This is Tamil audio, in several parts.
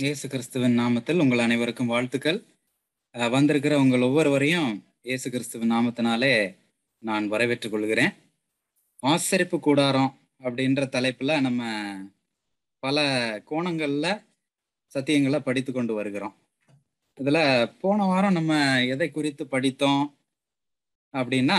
இயேசு கிறிஸ்துவின் நாமத்தில் உங்கள் அனைவருக்கும் வாழ்த்துக்கள் அஹ் வந்திருக்கிற உங்கள் ஒவ்வொருவரையும் இயேசு கிறிஸ்துவின் நாமத்தினாலே நான் வரவேற்றுக் கொள்கிறேன் ஆசரிப்பு கூடாரம் அப்படின்ற தலைப்புல நம்ம பல கோணங்கள்ல சத்தியங்களை படித்து கொண்டு வருகிறோம் இதுல போன வாரம் நம்ம எதை குறித்து படித்தோம் அப்படின்னா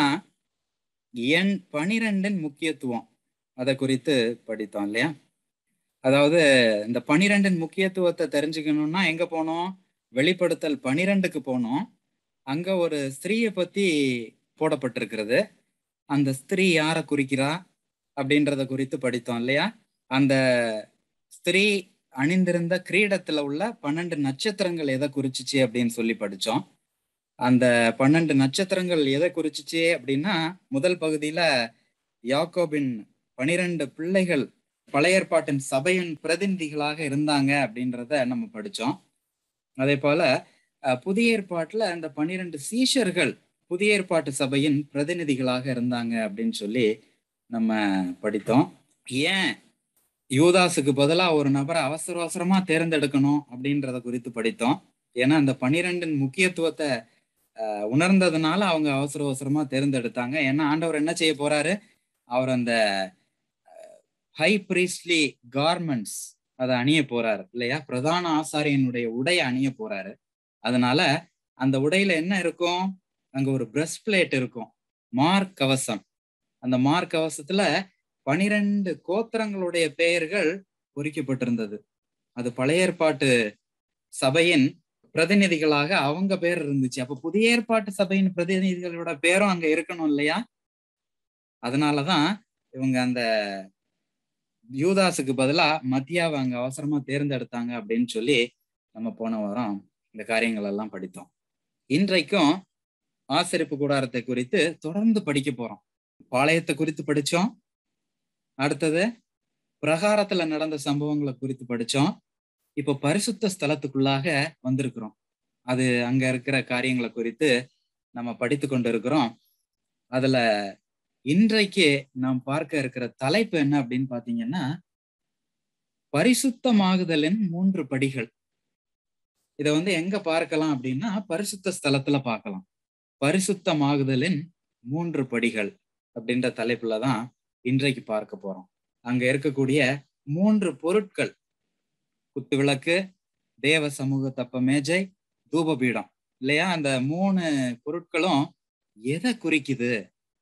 எண் பனிரெண்டின் முக்கியத்துவம் அதை குறித்து படித்தோம் இல்லையா அதாவது இந்த பனிரெண்டின் முக்கியத்துவத்தை தெரிஞ்சுக்கணும்னா எங்க போனோம் வெளிப்படுத்தல் பனிரெண்டுக்கு போனோம் அங்க ஒரு ஸ்திரீயை பத்தி போடப்பட்டிருக்கிறது அந்த ஸ்திரீ யாரை குறிக்கிறா அப்படின்றத குறித்து படித்தோம் இல்லையா அந்த ஸ்திரீ அணிந்திருந்த கிரீடத்துல உள்ள பன்னெண்டு நட்சத்திரங்கள் எதை குறிச்சிச்சு அப்படின்னு சொல்லி படிச்சோம் அந்த பன்னெண்டு நட்சத்திரங்கள் எதை குறிச்சிச்சு அப்படின்னா முதல் பகுதியில யாக்கோபின் பனிரெண்டு பிள்ளைகள் பழைய ஏற்பாட்டின் சபையின் பிரதிநிதிகளாக இருந்தாங்க அப்படின்றத நம்ம படிச்சோம் அதே போல அஹ், புதிய ஏற்பாட்டுல அந்த பனிரெண்டு சீஷர்கள் புதிய ஏற்பாட்டு சபையின் பிரதிநிதிகளாக இருந்தாங்க அப்படின்னு சொல்லி நம்ம படித்தோம் ஏன் யூதாஸுக்கு பதிலா ஒரு நபரை அவசர அவசரமா தேர்ந்தெடுக்கணும் அப்படின்றத குறித்து படித்தோம் ஏன்னா அந்த பனிரெண்டின் முக்கியத்துவத்தை அஹ், உணர்ந்ததுனால அவங்க அவசர அவசரமா தேர்ந்தெடுத்தாங்க ஏன்னா ஆண்டவர் என்ன செய்ய போறாரு அவர் அந்த ஹை பிரீஸ்ட்லி கார்மெண்ட்ஸ் அதை அணிய போறாரு இல்லையா பிரதான ஆசாரியனுடைய உடையை அணிய போறாரு அதனால அந்த உடையில என்ன இருக்கும் அங்க ஒரு பிரஸ்ட் பிளேட் இருக்கும் மார்க் கவசம் அந்த மார்க் கவசத்துல பனிரெண்டு கோத்திரங்களுடைய பெயர்கள் பொறிக்கப்பட்டிருந்தது அது பழைய ஏற்பாட்டு சபையின் பிரதிநிதிகளாக அவங்க பேர் இருந்துச்சு அப்ப புதிய ஏற்பாட்டு சபையின் பிரதிநிதிகளோட பேரும் அங்க இருக்கணும் இல்லையா அதனாலதான் இவங்க அந்த யூதாஸுக்கு பதிலா மத்தியாவை அங்க அவசரமா தேர்ந்தெடுத்தாங்க அப்படின்னு சொல்லி நம்ம போன வாரம் இந்த காரியங்கள் எல்லாம் படித்தோம் இன்றைக்கும் ஆசரிப்பு கூடாரத்தை குறித்து தொடர்ந்து படிக்க போறோம் பாளையத்தை குறித்து படிச்சோம் அடுத்தது பிரகாரத்துல நடந்த சம்பவங்களை குறித்து படிச்சோம் இப்போ பரிசுத்த ஸ்தலத்துக்குள்ளாக வந்திருக்கிறோம் அது அங்க இருக்கிற காரியங்களை குறித்து நம்ம படித்து கொண்டு இருக்கிறோம் அதுல இன்றைக்கு நாம் பார்க்க இருக்கிற தலைப்பு என்ன அப்படின்னு பாத்தீங்கன்னா பரிசுத்தமாகுதலின் மூன்று படிகள் இத வந்து எங்க பார்க்கலாம் அப்படின்னா பரிசுத்த ஸ்தலத்துல பார்க்கலாம் பரிசுத்தமாகுதலின் மூன்று படிகள் அப்படின்ற தலைப்புல தான் இன்றைக்கு பார்க்க போறோம் அங்க இருக்கக்கூடிய மூன்று பொருட்கள் குத்து விளக்கு தேவ சமூக தப்ப மேஜை தூபபீடம் இல்லையா அந்த மூணு பொருட்களும் எதை குறிக்குது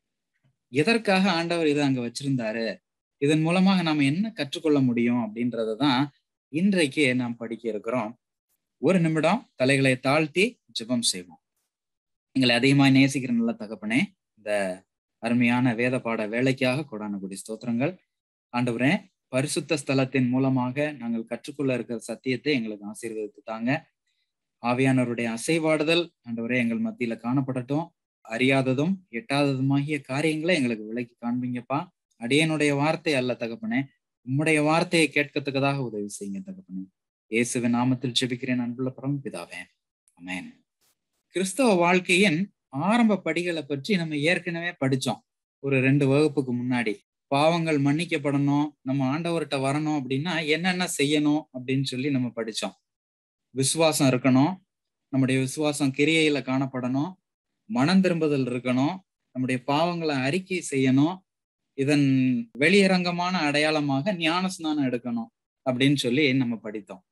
எதற்காக ஆண்டவர் இதை அங்க வச்சிருந்தாரு இதன் மூலமாக நாம என்ன கற்றுக்கொள்ள முடியும் அப்படின்றத தான் இன்றைக்கு நாம் படிக்க இருக்கிறோம் ஒரு நிமிடம் தலைகளை தாழ்த்தி ஜெபம் செய்வோம் எங்களை அதிகமாய் நேசிக்கிற நல்ல தகப்பனே இந்த அருமையான வேத பாட வேலைக்காக கொடான குடி ஸ்தோத்திரங்கள் ஆண்டவரே பரிசுத்த ஸ்தலத்தின் மூலமாக நாங்கள் கற்றுக்கொள்ள இருக்கிற சத்தியத்தை எங்களுக்கு ஆசீர்வதித்து தாங்க ஆவியானவருடைய அசைவாடுதல் ஆண்டவரே எங்கள் மத்தியில காணப்படட்டும் அறியாததும் எட்டாததுமாகிய காரியங்களை எங்களுக்கு விலைக்கு காண்பீங்கப்பா அடியனுடைய வார்த்தை அல்ல தகப்பனே உம்முடைய வார்த்தையை கேட்கத்தக்கதாக உதவி செய்யுங்க தகப்பனே இயேசுவின் நாமத்தில் ஜெபிக்கிறேன் அன்புள்ள பரம் பிதாவே அமேன் கிறிஸ்தவ வாழ்க்கையின் ஆரம்ப படிகளை பற்றி நம்ம ஏற்கனவே படிச்சோம் ஒரு ரெண்டு வகுப்புக்கு முன்னாடி பாவங்கள் மன்னிக்கப்படணும் நம்ம ஆண்டவர்கிட்ட வரணும் அப்படின்னா என்னென்ன செய்யணும் அப்படின்னு சொல்லி நம்ம படிச்சோம் விசுவாசம் இருக்கணும் நம்முடைய விசுவாசம் கிரியையில காணப்படணும் மனம் திரும்புதல் இருக்கணும் நம்முடைய பாவங்களை அறிக்கை செய்யணும் இதன் வெளியரங்கமான அடையாளமாக ஞான ஸ்நானம் எடுக்கணும் அப்படின்னு சொல்லி நம்ம படித்தோம்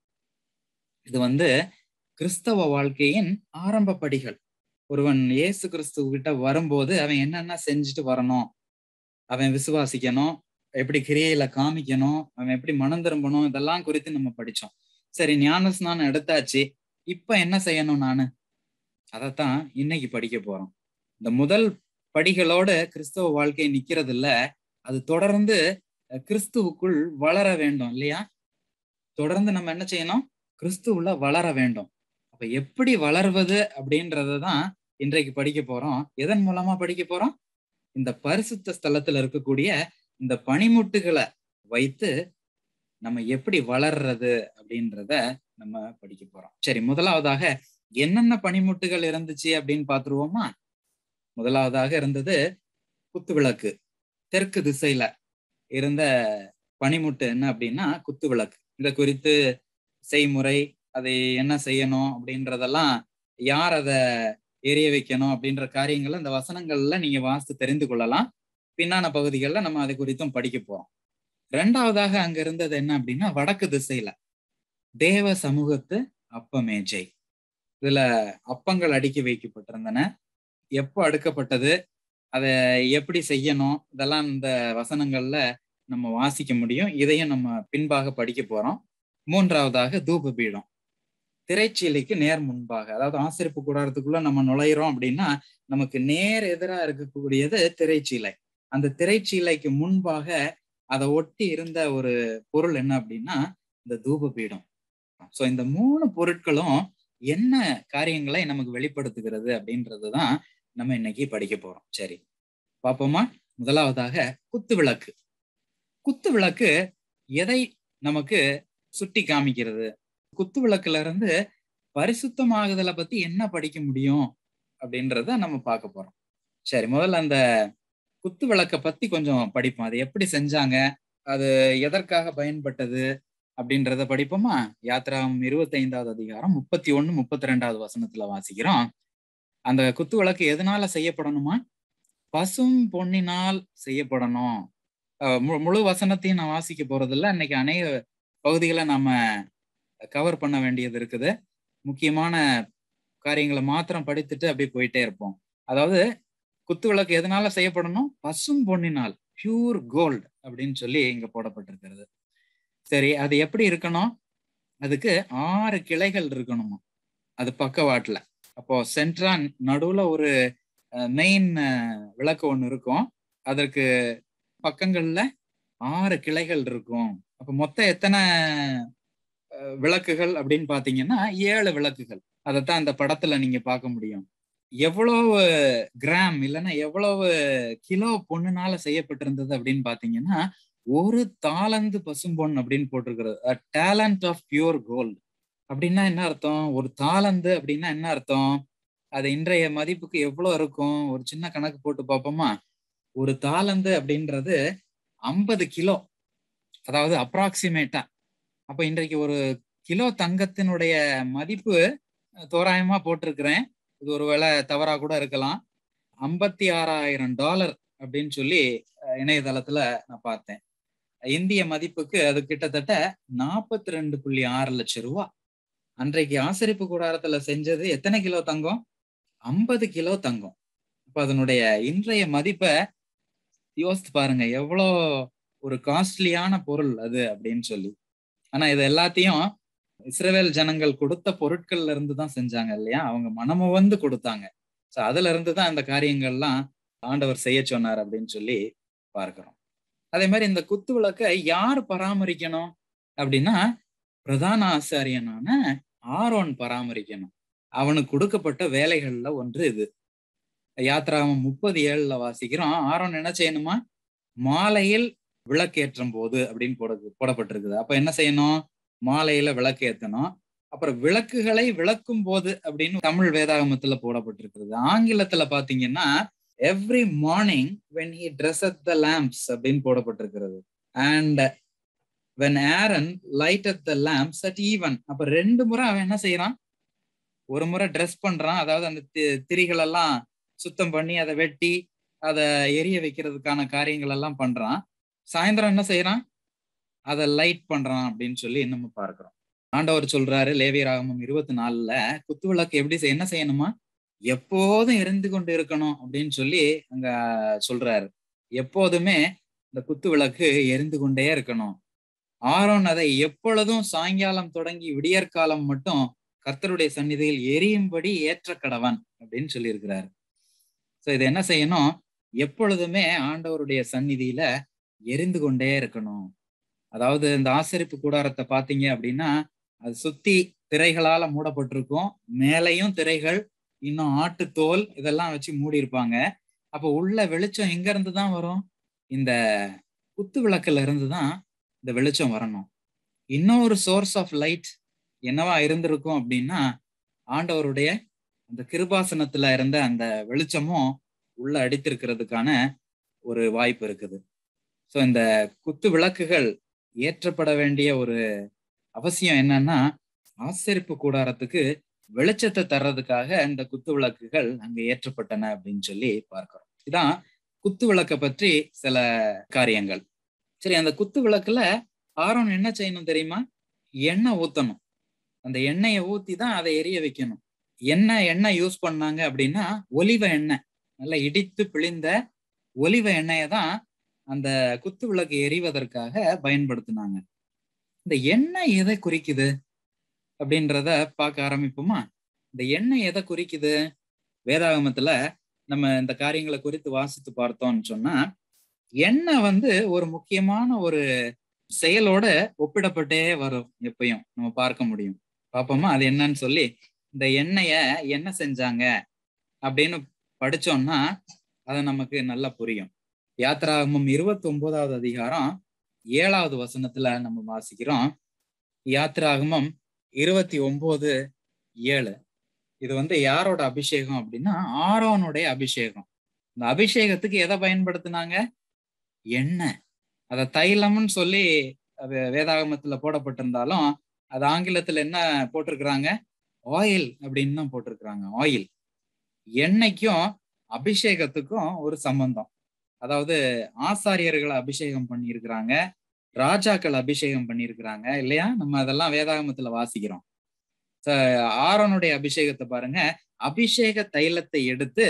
இது வந்து கிறிஸ்தவ வாழ்க்கையின் ஆரம்ப படிகள் ஒருவன் இயேசு கிறிஸ்துவ கிட்ட வரும்போது அவன் என்னென்ன செஞ்சுட்டு வரணும் அவன் விசுவாசிக்கணும் எப்படி கிரியையில காமிக்கணும் அவன் எப்படி மனம் திரும்பணும் இதெல்லாம் குறித்து நம்ம படிச்சோம் சரி ஞான ஸ்நானம் எடுத்தாச்சு இப்ப என்ன செய்யணும் நானு அதைத்தான் இன்னைக்கு படிக்க போறோம் இந்த முதல் படிகளோட கிறிஸ்தவ வாழ்க்கை நிக்கிறது இல்ல அது தொடர்ந்து அஹ், கிறிஸ்துவுக்குள் வளர வேண்டும் இல்லையா தொடர்ந்து நம்ம என்ன செய்யணும் கிறிஸ்துவுல வளர வேண்டும் அப்ப எப்படி வளர்வது அப்படின்றத தான் இன்றைக்கு படிக்க போறோம் எதன் மூலமா படிக்க போறோம் இந்த பரிசுத்த ஸ்தலத்துல இருக்கக்கூடிய இந்த பனிமுட்டுகளை வைத்து நம்ம எப்படி வளர்றது அப்படின்றத நம்ம படிக்க போறோம் சரி முதலாவதாக என்னென்ன பனிமுட்டுகள் இருந்துச்சு அப்படின்னு பாத்துருவோமா முதலாவதாக இருந்தது குத்து விளக்கு தெற்கு திசையில இருந்த பனிமுட்டு என்ன அப்படின்னா குத்து விளக்கு இதை குறித்து செய்முறை அதை என்ன செய்யணும் அப்படின்றதெல்லாம் யார் அதை எரிய வைக்கணும் அப்படின்ற காரியங்களை இந்த வசனங்கள்ல நீங்க வாசித்து தெரிந்து கொள்ளலாம் பின்னான பகுதிகளில் நம்ம அதை குறித்தும் படிக்க போறோம் ரெண்டாவதாக அங்க இருந்தது என்ன அப்படின்னா வடக்கு திசையில தேவ சமூகத்து அப்ப மேஜை இதுல அப்பங்கள் அடுக்கி வைக்கப்பட்டிருந்தன எப்போ அடுக்கப்பட்டது அதை எப்படி செய்யணும் இதெல்லாம் இந்த வசனங்கள்ல நம்ம வாசிக்க முடியும் இதையும் நம்ம பின்பாக படிக்க போறோம் மூன்றாவதாக தூப பீடம் திரைச்சீலைக்கு நேர் முன்பாக அதாவது ஆசிரிப்பு கூடாரத்துக்குள்ள நம்ம நுழையிறோம் அப்படின்னா நமக்கு நேர் எதிராக இருக்கக்கூடியது திரைச்சீலை அந்த திரைச்சீலைக்கு முன்பாக அதை ஒட்டி இருந்த ஒரு பொருள் என்ன அப்படின்னா இந்த தூப பீடம் ஸோ இந்த மூணு பொருட்களும் என்ன காரியங்களை நமக்கு வெளிப்படுத்துகிறது அப்படின்றதுதான் நம்ம இன்னைக்கு படிக்க போறோம் சரி பார்ப்போமா முதலாவதாக குத்து விளக்கு குத்து விளக்கு எதை நமக்கு சுட்டி காமிக்கிறது குத்து விளக்குல இருந்து பரிசுத்தமாகுதலை பத்தி என்ன படிக்க முடியும் அப்படின்றத நம்ம பார்க்க போறோம் சரி முதல்ல அந்த குத்து விளக்க பத்தி கொஞ்சம் படிப்போம் அது எப்படி செஞ்சாங்க அது எதற்காக பயன்பட்டது அப்படின்றத படிப்போமா யாத்ராம் இருபத்தி ஐந்தாவது அதிகாரம் முப்பத்தி ஒண்ணு முப்பத்தி ரெண்டாவது வசனத்துல வாசிக்கிறோம் அந்த குத்து விளக்கு எதனால செய்யப்படணுமா பசும் பொன்னினால் செய்யப்படணும் முழு வசனத்தையும் நான் வாசிக்க போறதில்ல இன்னைக்கு அநேக பகுதிகளை நாம கவர் பண்ண வேண்டியது இருக்குது முக்கியமான காரியங்களை மாத்திரம் படித்துட்டு அப்படியே போயிட்டே இருப்போம் அதாவது குத்து விளக்கு எதனால செய்யப்படணும் பசும் பொன்னினால் பியூர் கோல்டு அப்படின்னு சொல்லி இங்க போடப்பட்டிருக்கிறது சரி அது எப்படி இருக்கணும் அதுக்கு ஆறு கிளைகள் இருக்கணுமா அது பக்கவாட்டுல அப்போ சென்ட்ரா நடுவுல ஒரு மெயின் விளக்கு ஒன்று இருக்கும் அதற்கு பக்கங்கள்ல ஆறு கிளைகள் இருக்கும் அப்ப மொத்தம் எத்தனை விளக்குகள் அப்படின்னு பாத்தீங்கன்னா ஏழு விளக்குகள் அதைத்தான் அந்த படத்துல நீங்க பார்க்க முடியும் எவ்வளவு கிராம் இல்லைன்னா எவ்வளவு கிலோ பொண்ணுனால செய்யப்பட்டிருந்தது அப்படின்னு பாத்தீங்கன்னா ஒரு தாளந்து பசும்பொன் அப்படின்னு போட்டிருக்கிறது டேலண்ட் ஆஃப் பியூர் கோல்டு அப்படின்னா என்ன அர்த்தம் ஒரு தாளந்து அப்படின்னா என்ன அர்த்தம் அது இன்றைய மதிப்புக்கு எவ்வளவு இருக்கும் ஒரு சின்ன கணக்கு போட்டு பார்ப்போமா ஒரு தாளந்து அப்படின்றது ஐம்பது கிலோ அதாவது அப்ராக்சிமேட்டா அப்ப இன்றைக்கு ஒரு கிலோ தங்கத்தினுடைய மதிப்பு தோராயமா போட்டிருக்கிறேன் இது ஒருவேளை தவறா கூட இருக்கலாம் ஐம்பத்தி ஆறாயிரம் டாலர் அப்படின்னு சொல்லி இணையதளத்துல நான் பார்த்தேன் இந்திய மதிப்புக்கு அது கிட்டத்தட்ட நாற்பத்தி ரெண்டு புள்ளி ஆறு லட்சம் ரூபா அன்றைக்கு ஆசரிப்பு கூடாரத்துல செஞ்சது எத்தனை கிலோ தங்கம் ஐம்பது கிலோ தங்கம் அப்ப அதனுடைய இன்றைய மதிப்பை யோசித்து பாருங்க எவ்வளோ ஒரு காஸ்ட்லியான பொருள் அது அப்படின்னு சொல்லி ஆனா இது எல்லாத்தையும் இஸ்ரேல் ஜனங்கள் கொடுத்த பொருட்கள்ல இருந்து தான் செஞ்சாங்க இல்லையா அவங்க மனமு வந்து கொடுத்தாங்க ஸோ அதுல இருந்து தான் இந்த காரியங்கள்லாம் ஆண்டவர் செய்ய சொன்னார் அப்படின்னு சொல்லி பார்க்கிறோம் அதே மாதிரி இந்த குத்து விளக்கை யார் பராமரிக்கணும் அப்படின்னா பிரதான ஆசாரியனான ஆரோன் பராமரிக்கணும் அவனுக்கு கொடுக்கப்பட்ட வேலைகள்ல ஒன்று இது யாத்ராமம் முப்பது ஏழுல வாசிக்கிறோம் ஆரோன் என்ன செய்யணுமா மாலையில் விளக்கேற்றும் போது அப்படின்னு போட போடப்பட்டிருக்குது அப்ப என்ன செய்யணும் மாலையில விளக்கு ஏத்தணும் அப்புறம் விளக்குகளை விளக்கும் போது அப்படின்னு தமிழ் வேதாகமத்துல போடப்பட்டிருக்கிறது ஆங்கிலத்துல பாத்தீங்கன்னா every morning when he dress at the lamps அப்படின்னு போடப்பட்டிருக்கிறது and when Aaron light at the lamps at even அப்ப ரெண்டு முறை அவன் என்ன செய்யறான் ஒரு முறை ட்ரெஸ் பண்றான் அதாவது அந்த திரிகள் எல்லாம் சுத்தம் பண்ணி அதை வெட்டி அதை எரிய வைக்கிறதுக்கான காரியங்கள் எல்லாம் பண்றான் சாயந்தரம் என்ன செய்யறான் அதை லைட் பண்றான் அப்படின்னு சொல்லி நம்ம பார்க்கிறோம் ஆண்டவர் சொல்றாரு லேவியராகமம் இருபத்தி நாலுல குத்து விளக்கு எப்படி என்ன செய்யணுமா எப்போதும் எரிந்து கொண்டு இருக்கணும் அப்படின்னு சொல்லி அங்க சொல்றாரு எப்போதுமே இந்த குத்து விளக்கு எரிந்து கொண்டே இருக்கணும் ஆரோன் அதை எப்பொழுதும் சாயங்காலம் தொடங்கி விடியற்காலம் மட்டும் கர்த்தருடைய சந்நிதியில் எரியும்படி ஏற்ற கடவன் அப்படின்னு சொல்லியிருக்கிறாரு ஸோ இது என்ன செய்யணும் எப்பொழுதுமே ஆண்டவருடைய சந்நிதியில எரிந்து கொண்டே இருக்கணும் அதாவது இந்த ஆசரிப்பு கூடாரத்தை பார்த்தீங்க அப்படின்னா அது சுத்தி திரைகளால மூடப்பட்டிருக்கும் மேலையும் திரைகள் இன்னும் ஆட்டுத்தோல் இதெல்லாம் வச்சு மூடி இருப்பாங்க அப்போ உள்ள வெளிச்சம் எங்க இருந்து தான் வரும் இந்த குத்து விளக்குல இருந்து தான் இந்த வெளிச்சம் வரணும் இன்னொரு சோர்ஸ் ஆஃப் லைட் என்னவா இருந்திருக்கும் அப்படின்னா ஆண்டவருடைய அந்த கிருபாசனத்துல இருந்த அந்த வெளிச்சமும் உள்ள அடித்திருக்கிறதுக்கான ஒரு வாய்ப்பு இருக்குது ஸோ இந்த குத்து விளக்குகள் ஏற்றப்பட வேண்டிய ஒரு அவசியம் என்னன்னா ஆசரிப்பு கூடாரத்துக்கு வெளிச்சத்தை தர்றதுக்காக இந்த குத்து விளக்குகள் அங்க ஏற்றப்பட்டன அப்படின்னு சொல்லி பார்க்கிறோம் இதான் குத்து விளக்க பற்றி சில காரியங்கள் சரி அந்த குத்து விளக்குல ஆரோன் என்ன செய்யணும் தெரியுமா எண்ணெய் ஊத்தணும் அந்த எண்ணெயை ஊத்தி தான் அதை எரிய வைக்கணும் என்ன எண்ணெய் யூஸ் பண்ணாங்க அப்படின்னா ஒலிவ எண்ணெய் நல்லா இடித்து பிழிந்த ஒலிவ எண்ணெயை தான் அந்த குத்து விளக்கு எரிவதற்காக பயன்படுத்தினாங்க இந்த எண்ணெய் எதை குறிக்குது அப்படின்றத பார்க்க ஆரம்பிப்போமா இந்த எண்ணெய் எதை குறிக்குது வேதாகமத்துல நம்ம இந்த காரியங்களை குறித்து வாசித்து பார்த்தோம்னு சொன்னா எண்ணெய் வந்து ஒரு முக்கியமான ஒரு செயலோட ஒப்பிடப்பட்டே வரும் எப்பயும் நம்ம பார்க்க முடியும் பார்ப்போமா அது என்னன்னு சொல்லி இந்த எண்ணெய என்ன செஞ்சாங்க அப்படின்னு படிச்சோம்னா அது நமக்கு நல்லா புரியும் யாத்ராகமம் இருபத்தி ஒன்பதாவது அதிகாரம் ஏழாவது வசனத்துல நம்ம வாசிக்கிறோம் யாத்ராகமம் இருபத்தி ஒன்பது ஏழு இது வந்து யாரோட அபிஷேகம் அப்படின்னா ஆரோனுடைய அபிஷேகம் இந்த அபிஷேகத்துக்கு எதை பயன்படுத்தினாங்க எண்ணெய் அத தைலம்னு சொல்லி வேதாகமத்துல போடப்பட்டிருந்தாலும் அது ஆங்கிலத்துல என்ன போட்டிருக்கிறாங்க ஆயில் அப்படின்னு தான் போட்டிருக்கிறாங்க ஆயில் எண்ணெய்க்கும் அபிஷேகத்துக்கும் ஒரு சம்பந்தம் அதாவது ஆசாரியர்களை அபிஷேகம் பண்ணியிருக்கிறாங்க ராஜாக்கள் அபிஷேகம் பண்ணியிருக்கிறாங்க இல்லையா நம்ம அதெல்லாம் வேதாகமத்துல வாசிக்கிறோம் ஆரோனுடைய அபிஷேகத்தை பாருங்க அபிஷேக தைலத்தை எடுத்து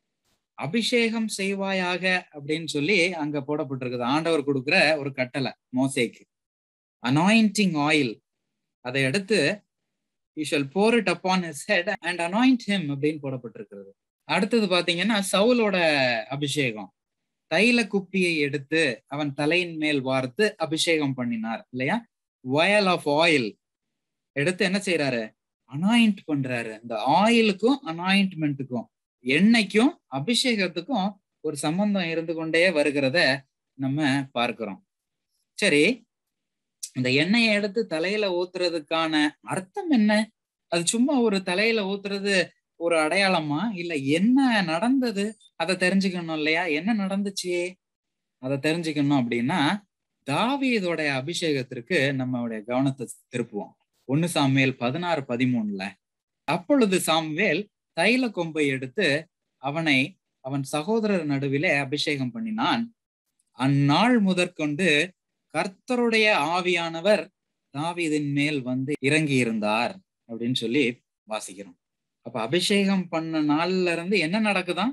அபிஷேகம் செய்வாயாக அப்படின்னு சொல்லி அங்க போடப்பட்டிருக்குது ஆண்டவர் கொடுக்குற ஒரு கட்டளை மோசேக்கு அனாயிண்டிங் ஆயில் அதை எடுத்து you shall pour it upon his head and anoint him அப்படின்னு போடப்பட்டிருக்கிறது அடுத்தது பாத்தீங்கன்னா சவுலோட அபிஷேகம் தைல குப்பியை எடுத்து அவன் தலையின் மேல் வார்த்து அபிஷேகம் பண்ணினார் இல்லையா வயல் ஆஃப் ஆயில் எடுத்து என்ன செய்யறாரு அனாயிண்ட் பண்றாரு இந்த ஆயிலுக்கும் அனாயின்ட்மெண்ட்டுக்கும் எண்ணெய்க்கும் அபிஷேகத்துக்கும் ஒரு சம்பந்தம் இருந்து கொண்டே வருகிறத நம்ம பார்க்கிறோம் சரி இந்த எண்ணெயை எடுத்து தலையில ஊத்துறதுக்கான அர்த்தம் என்ன அது சும்மா ஒரு தலையில ஊத்துறது ஒரு அடையாளமா இல்ல என்ன நடந்தது அதை தெரிஞ்சுக்கணும் இல்லையா என்ன நடந்துச்சு அதை தெரிஞ்சுக்கணும் அப்படின்னா தாவீதோடைய அபிஷேகத்திற்கு நம்மளுடைய கவனத்தை திருப்புவோம் ஒன்னு சாமுவேல் பதினாறு பதிமூணுல அப்பொழுது சாமுவேல் தைல கொம்பை எடுத்து அவனை அவன் சகோதரர் நடுவிலே அபிஷேகம் பண்ணினான் அந்நாள் முதற்கொண்டு கர்த்தருடைய ஆவியானவர் தாவீதின் மேல் வந்து இறங்கி இருந்தார் அப்படின்னு சொல்லி வாசிக்கிறோம் அப்ப அபிஷேகம் பண்ண நாள்ல இருந்து என்ன நடக்குதான்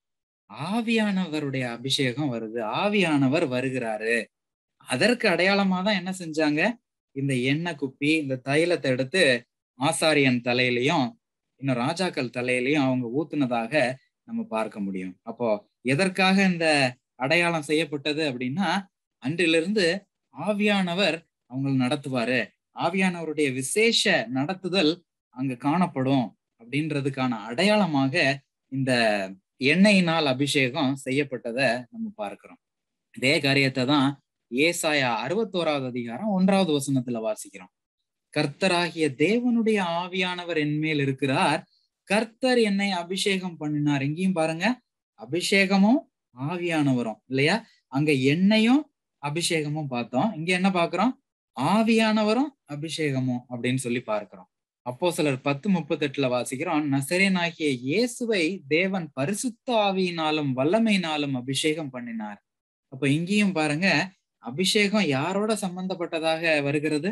ஆவியானவருடைய அபிஷேகம் வருது ஆவியானவர் வருகிறாரு அதற்கு அடையாளமா தான் என்ன செஞ்சாங்க இந்த எண்ணெய் குப்பி இந்த தைலத்தை எடுத்து ஆசாரியன் தலையிலையும் இன்னும் ராஜாக்கள் தலையிலையும் அவங்க ஊத்துனதாக நம்ம பார்க்க முடியும் அப்போ எதற்காக இந்த அடையாளம் செய்யப்பட்டது அப்படின்னா அன்றிலிருந்து ஆவியானவர் அவங்களை நடத்துவாரு ஆவியானவருடைய விசேஷ நடத்துதல் அங்க காணப்படும் அப்படின்றதுக்கான அடையாளமாக இந்த எண்ணெயினால் அபிஷேகம் செய்யப்பட்டதை நம்ம பார்க்கிறோம் இதே காரியத்தை தான் ஏசாயா அறுபத்தோராவது அதிகாரம் ஒன்றாவது வசனத்துல வாசிக்கிறோம் கர்த்தராகிய தேவனுடைய ஆவியானவர் என்மேல் இருக்கிறார் கர்த்தர் என்னை அபிஷேகம் பண்ணினார் எங்கேயும் பாருங்க அபிஷேகமும் ஆவியானவரும் இல்லையா அங்க எண்ணெயும் அபிஷேகமும் பார்த்தோம் இங்க என்ன பாக்குறோம் ஆவியானவரும் அபிஷேகமும் அப்படின்னு சொல்லி பார்க்கிறோம் அப்போ சிலர் பத்து முப்பத்தி எட்டுல வாசிக்கிறோம் நசரேனாகிய இயேசுவை தேவன் பரிசுத்த ஆவியினாலும் வல்லமையினாலும் அபிஷேகம் பண்ணினார் அப்ப இங்கேயும் பாருங்க அபிஷேகம் யாரோட சம்பந்தப்பட்டதாக வருகிறது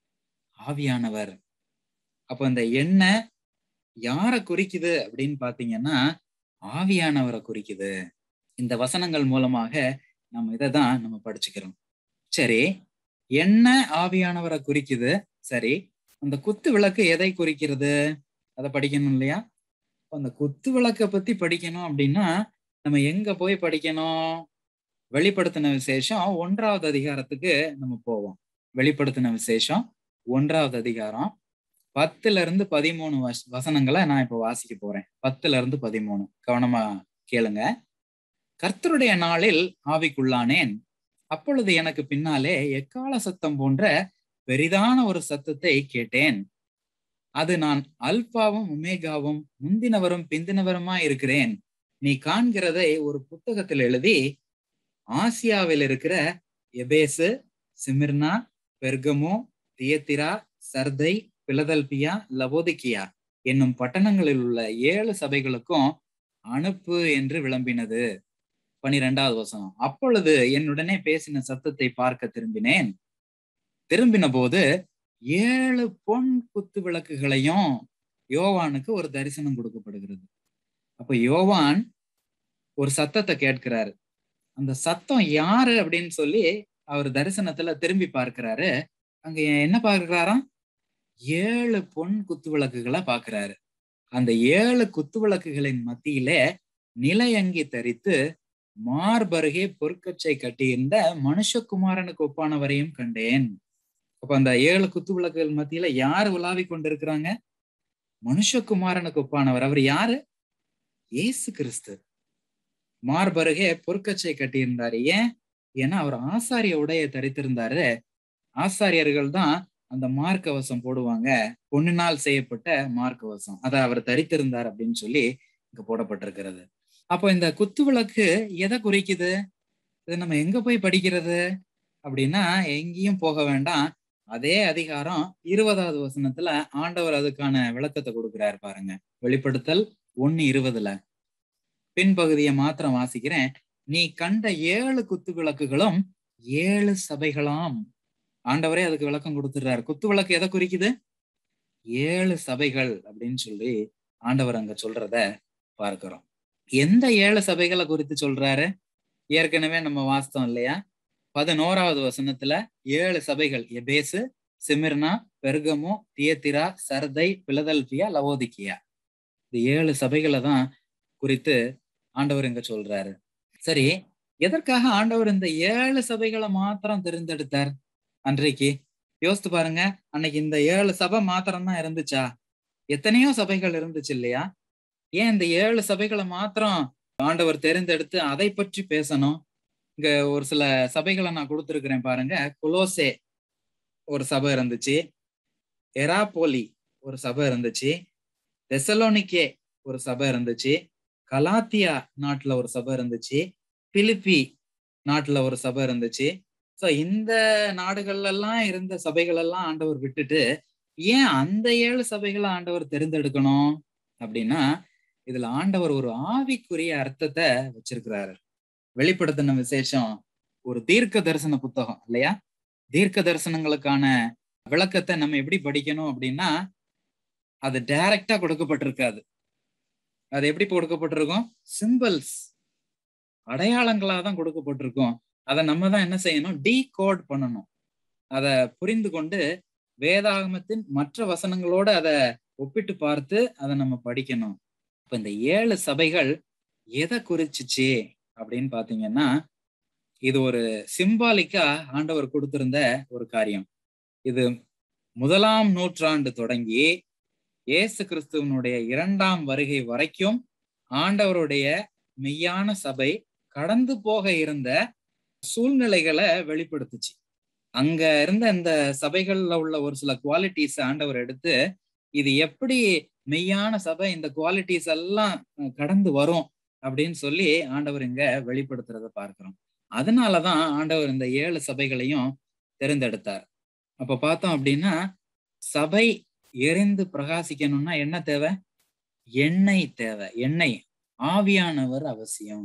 ஆவியானவர் அப்ப இந்த எண்ணெய் யார குறிக்குது அப்படின்னு பாத்தீங்கன்னா ஆவியானவரை குறிக்குது இந்த வசனங்கள் மூலமாக நம்ம இதை தான் நம்ம படிச்சுக்கிறோம் சரி என்ன ஆவியானவரை குறிக்குது சரி அந்த குத்து விளக்கு எதை குறிக்கிறது அதை படிக்கணும் இல்லையா அந்த குத்து விளக்கை பத்தி படிக்கணும் அப்படின்னா நம்ம எங்க போய் படிக்கணும் வெளிப்படுத்தின விசேஷம் ஒன்றாவது அதிகாரத்துக்கு நம்ம போவோம் வெளிப்படுத்தின விசேஷம் ஒன்றாவது அதிகாரம் பத்துல இருந்து பதிமூணு வச வசனங்களை நான் இப்ப வாசிக்க போறேன் பத்துல இருந்து பதிமூணு கவனமா கேளுங்க கர்த்தருடைய நாளில் ஆவிக்குள்ளானேன் அப்பொழுது எனக்கு பின்னாலே எக்கால சத்தம் போன்ற பெரிதான ஒரு சத்தத்தை கேட்டேன் அது நான் அல்பாவும் உமேகாவும் முந்தினவரும் பிந்தினவருமா இருக்கிறேன் நீ காண்கிறதை ஒரு புத்தகத்தில் எழுதி ஆசியாவில் இருக்கிற எபேசு சிமிர்னா பெர்கமோ தியத்திரா சர்தை பிலதல்பியா லவோதிக்கியா என்னும் பட்டணங்களில் உள்ள ஏழு சபைகளுக்கும் அனுப்பு என்று விளம்பினது பனிரெண்டாவது வசனம் அப்பொழுது என்னுடனே பேசின சத்தத்தை பார்க்க திரும்பினேன் திரும்பின போது ஏழு பொன் குத்து விளக்குகளையும் யோவானுக்கு ஒரு தரிசனம் கொடுக்கப்படுகிறது அப்ப யோவான் ஒரு சத்தத்தை கேட்கிறாரு அந்த சத்தம் யாரு அப்படின்னு சொல்லி அவர் தரிசனத்துல திரும்பி பார்க்கிறாரு அங்க என்ன பார்க்கிறாராம் ஏழு பொன் குத்து விளக்குகளை பாக்குறாரு அந்த ஏழு குத்து விளக்குகளின் மத்தியிலே நிலையங்கி தரித்து மார்பருகே பொற்கச்சை கட்டியிருந்த மனுஷகுமாரனுக்கு ஒப்பானவரையும் கண்டேன் அப்ப அந்த ஏழு குத்து விளக்குகள் மத்தியில யார் உலாவி கொண்டிருக்கிறாங்க மனுஷகுமாரனுக்கு ஒப்பானவர் அவர் யாரு ஏசு கிறிஸ்து மார்பருகே பொற்கச்சை கட்டியிருந்தாரு ஏன் ஏன்னா அவர் ஆசாரிய உடைய தரித்திருந்தாரு ஆசாரியர்கள் தான் அந்த மார்க்கவசம் போடுவாங்க பொண்ணினால் செய்யப்பட்ட மார்க்கவசம் அதை அவர் தரித்திருந்தார் அப்படின்னு சொல்லி இங்க போடப்பட்டிருக்கிறது அப்போ இந்த குத்து விளக்கு எதை குறிக்குது இது நம்ம எங்க போய் படிக்கிறது அப்படின்னா எங்கேயும் போக வேண்டாம் அதே அதிகாரம் இருபதாவது வசனத்துல ஆண்டவர் அதுக்கான விளக்கத்தை கொடுக்கிறார் பாருங்க வெளிப்படுத்தல் ஒன்னு இருபதுல பின்பகுதியை மாத்திரம் வாசிக்கிறேன் நீ கண்ட ஏழு குத்து விளக்குகளும் ஏழு சபைகளாம் ஆண்டவரே அதுக்கு விளக்கம் கொடுத்துடுறாரு குத்து விளக்கு எதை குறிக்குது ஏழு சபைகள் அப்படின்னு சொல்லி ஆண்டவர் அங்க சொல்றத பார்க்கிறோம் எந்த ஏழு சபைகளை குறித்து சொல்றாரு ஏற்கனவே நம்ம வாஸ்தவம் இல்லையா பதினோராவது வசனத்துல ஏழு சபைகள் எபேசு சிமிர்னா பெர்கமோ தியத்திரா சர்தை பிலதல்பியா லவோதிக்கியா இந்த ஏழு சபைகளை தான் குறித்து ஆண்டவர் இங்க சொல்றாரு சரி எதற்காக ஆண்டவர் இந்த ஏழு சபைகளை மாத்திரம் தெரிந்தெடுத்தார் அன்றைக்கு யோசித்து பாருங்க அன்னைக்கு இந்த ஏழு சபை மாத்திரம் தான் இருந்துச்சா எத்தனையோ சபைகள் இருந்துச்சு இல்லையா ஏன் இந்த ஏழு சபைகளை மாத்திரம் ஆண்டவர் தெரிந்தெடுத்து அதை பற்றி பேசணும் இங்க ஒரு சில சபைகளை நான் கொடுத்துருக்கிறேன் பாருங்க குலோசே ஒரு சபை இருந்துச்சு எராபோலி ஒரு சபை இருந்துச்சு தெசலோனிக்கே ஒரு சபை இருந்துச்சு கலாத்தியா நாட்டுல ஒரு சபை இருந்துச்சு பிலிப்பி நாட்டுல ஒரு சபை இருந்துச்சு சோ இந்த நாடுகள்ல எல்லாம் இருந்த சபைகள் எல்லாம் ஆண்டவர் விட்டுட்டு ஏன் அந்த ஏழு சபைகளை ஆண்டவர் தெரிந்தெடுக்கணும் அப்படின்னா இதுல ஆண்டவர் ஒரு ஆவிக்குரிய அர்த்தத்தை வச்சிருக்கிறாரு வெளிப்படுத்தின விசேஷம் ஒரு தீர்க்க தரிசன புத்தகம் இல்லையா தீர்க்க தரிசனங்களுக்கான விளக்கத்தை நம்ம எப்படி படிக்கணும் அப்படின்னா அது டைரக்டா கொடுக்கப்பட்டிருக்காது அது எப்படி கொடுக்கப்பட்டிருக்கும் சிம்பிள்ஸ் அடையாளங்களா தான் கொடுக்கப்பட்டிருக்கும் அதை நம்ம தான் என்ன செய்யணும் டீ கோட் பண்ணணும் அதை புரிந்து கொண்டு வேதாகமத்தின் மற்ற வசனங்களோட அதை ஒப்பிட்டு பார்த்து அதை நம்ம படிக்கணும் இப்ப இந்த ஏழு சபைகள் எதை குறிச்சிச்சு அப்படின்னு பாத்தீங்கன்னா இது ஒரு சிம்பாலிக்கா ஆண்டவர் கொடுத்திருந்த ஒரு காரியம் இது முதலாம் நூற்றாண்டு தொடங்கி இயேசு கிறிஸ்துவனுடைய இரண்டாம் வருகை வரைக்கும் ஆண்டவருடைய மெய்யான சபை கடந்து போக இருந்த சூழ்நிலைகளை வெளிப்படுத்துச்சு அங்க இருந்த இந்த சபைகள்ல உள்ள ஒரு சில குவாலிட்டிஸ் ஆண்டவர் எடுத்து இது எப்படி மெய்யான சபை இந்த குவாலிட்டிஸ் எல்லாம் கடந்து வரும் அப்படின்னு சொல்லி ஆண்டவர் இங்க வெளிப்படுத்துறத பார்க்கிறோம் அதனாலதான் ஆண்டவர் இந்த ஏழு சபைகளையும் தேர்ந்தெடுத்தார் அப்ப பார்த்தோம் அப்படின்னா சபை எரிந்து பிரகாசிக்கணும்னா என்ன தேவை எண்ணெய் தேவை எண்ணெய் ஆவியானவர் அவசியம்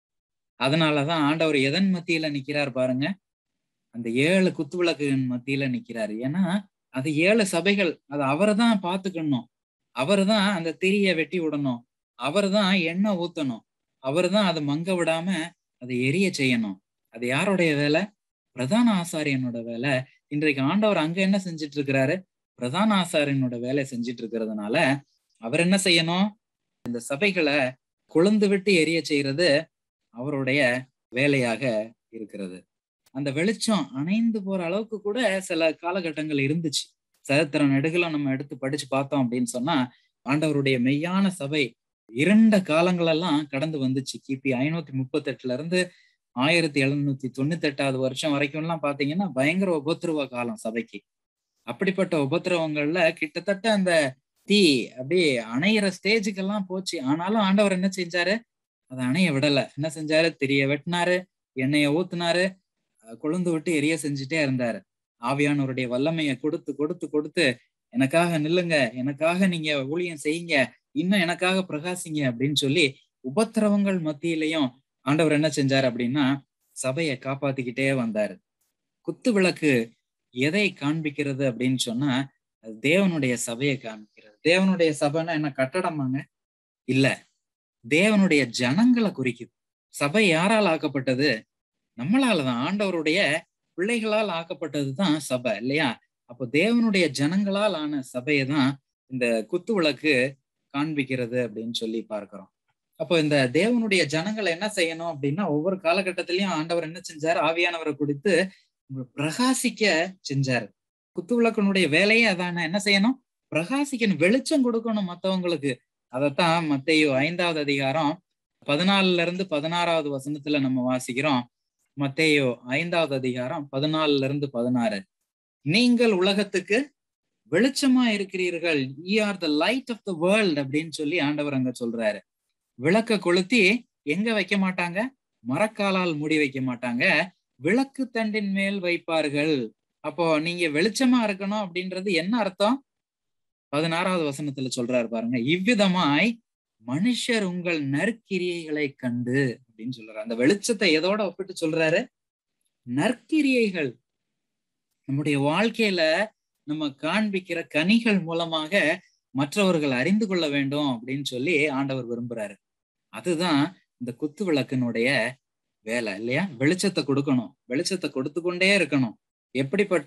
அதனாலதான் ஆண்டவர் எதன் மத்தியில நிக்கிறார் பாருங்க அந்த ஏழு குத்துவிளக்குகளின் மத்தியில நிக்கிறாரு ஏன்னா அது ஏழு சபைகள் அது அவரை தான் பாத்துக்கணும் அவர் தான் அந்த திரிய வெட்டி விடணும் அவர் தான் எண்ணெய் ஊத்தணும் அவர் தான் அதை மங்க விடாம அதை எரிய செய்யணும் அது யாருடைய வேலை பிரதான ஆசாரியனோட வேலை இன்றைக்கு ஆண்டவர் அங்க என்ன செஞ்சிட்டு இருக்கிறாரு பிரதான ஆசாரியனோட வேலை செஞ்சிட்டு இருக்கிறதுனால அவர் என்ன செய்யணும் இந்த சபைகளை கொழுந்து விட்டு எரிய செய்யறது அவருடைய வேலையாக இருக்கிறது அந்த வெளிச்சம் அணைந்து போற அளவுக்கு கூட சில காலகட்டங்கள் இருந்துச்சு சரித்திர நெடுகளும் நம்ம எடுத்து படிச்சு பார்த்தோம் அப்படின்னு சொன்னா ஆண்டவருடைய மெய்யான சபை இரண்ட காலங்களெல்லாம் கடந்து வந்துச்சு கிபி ஐநூத்தி முப்பத்தி எட்டுல இருந்து ஆயிரத்தி எழுநூத்தி தொண்ணூத்தி எட்டாவது வருஷம் வரைக்கும் எல்லாம் பாத்தீங்கன்னா பயங்கர உபத்திரவ காலம் சபைக்கு அப்படிப்பட்ட உபத்திரவங்கள்ல கிட்டத்தட்ட அந்த தீ அப்படியே அணையிற ஸ்டேஜுக்கெல்லாம் போச்சு ஆனாலும் ஆண்டவர் என்ன செஞ்சாரு அதை அணைய விடல என்ன செஞ்சாரு தெரிய வெட்டினாரு எண்ணெய ஊத்துனாரு கொழுந்து விட்டு எரிய செஞ்சுட்டே இருந்தாரு ஆவியானவருடைய வல்லமையை கொடுத்து கொடுத்து கொடுத்து எனக்காக நில்லுங்க எனக்காக நீங்க ஊழியம் செய்யுங்க இன்னும் எனக்காக பிரகாசிங்க அப்படின்னு சொல்லி உபத்திரவங்கள் மத்தியிலையும் ஆண்டவர் என்ன செஞ்சார் அப்படின்னா சபையை காப்பாத்திக்கிட்டே வந்தாரு குத்து விளக்கு எதை காண்பிக்கிறது அப்படின்னு சொன்னா அது தேவனுடைய சபையை காண்பிக்கிறது தேவனுடைய சபைன்னா என்ன கட்டடமாங்க இல்ல தேவனுடைய ஜனங்களை குறிக்குது சபை யாரால் ஆக்கப்பட்டது நம்மளாலதான் ஆண்டவருடைய பிள்ளைகளால் ஆக்கப்பட்டது தான் சபை இல்லையா அப்போ தேவனுடைய ஜனங்களால் ஆன சபையை தான் இந்த குத்து விளக்கு காண்பிக்கிறது அப்படின்னு சொல்லி பார்க்கிறோம் அப்போ இந்த தேவனுடைய ஜனங்களை என்ன செய்யணும் அப்படின்னா ஒவ்வொரு காலகட்டத்திலயும் ஆண்டவர் என்ன செஞ்சார் ஆவியானவரை கொடுத்து பிரகாசிக்க செஞ்சாரு குத்து விளக்கனுடைய வேலையே அதான என்ன செய்யணும் பிரகாசிக்கணும் வெளிச்சம் கொடுக்கணும் மத்தவங்களுக்கு அதைத்தான் மத்தையோ ஐந்தாவது அதிகாரம் பதினாலுல இருந்து பதினாறாவது வசனத்துல நம்ம வாசிக்கிறோம் மத்தேயோ ஐந்தாவது அதிகாரம் பதினாலுல இருந்து பதினாறு நீங்கள் உலகத்துக்கு வெளிச்சமா இருக்கிறீர்கள் ye are the light of the world அப்படின்னு சொல்லி ஆண்டவர் அங்க சொல்றாரு விளக்க கொளுத்தி எங்க வைக்க மாட்டாங்க மரக்காலால் மூடி வைக்க மாட்டாங்க விளக்கு தண்டின் மேல் வைப்பார்கள் அப்போ நீங்க வெளிச்சமா இருக்கணும் அப்படின்றது என்ன அர்த்தம் பதினாறாவது வசனத்துல சொல்றாரு பாருங்க இவ்விதமாய் மனுஷர் உங்கள் நற்கிரியைகளை கண்டு அப்படின்னு சொல்றாரு அந்த வெளிச்சத்தை எதோட ஒப்பிட்டு சொல்றாரு நற்கிரியைகள் நம்முடைய வாழ்க்கையில நம்ம காண்பிக்கிற கனிகள் மூலமாக மற்றவர்கள் அறிந்து கொள்ள வேண்டும் அப்படின்னு சொல்லி ஆண்டவர் விரும்புறாரு அதுதான் இந்த குத்து விளக்கினுடைய வேலை இல்லையா வெளிச்சத்தை கொடுக்கணும் வெளிச்சத்தை கொடுத்து கொண்டே இருக்கணும் எப்படிப்பட்ட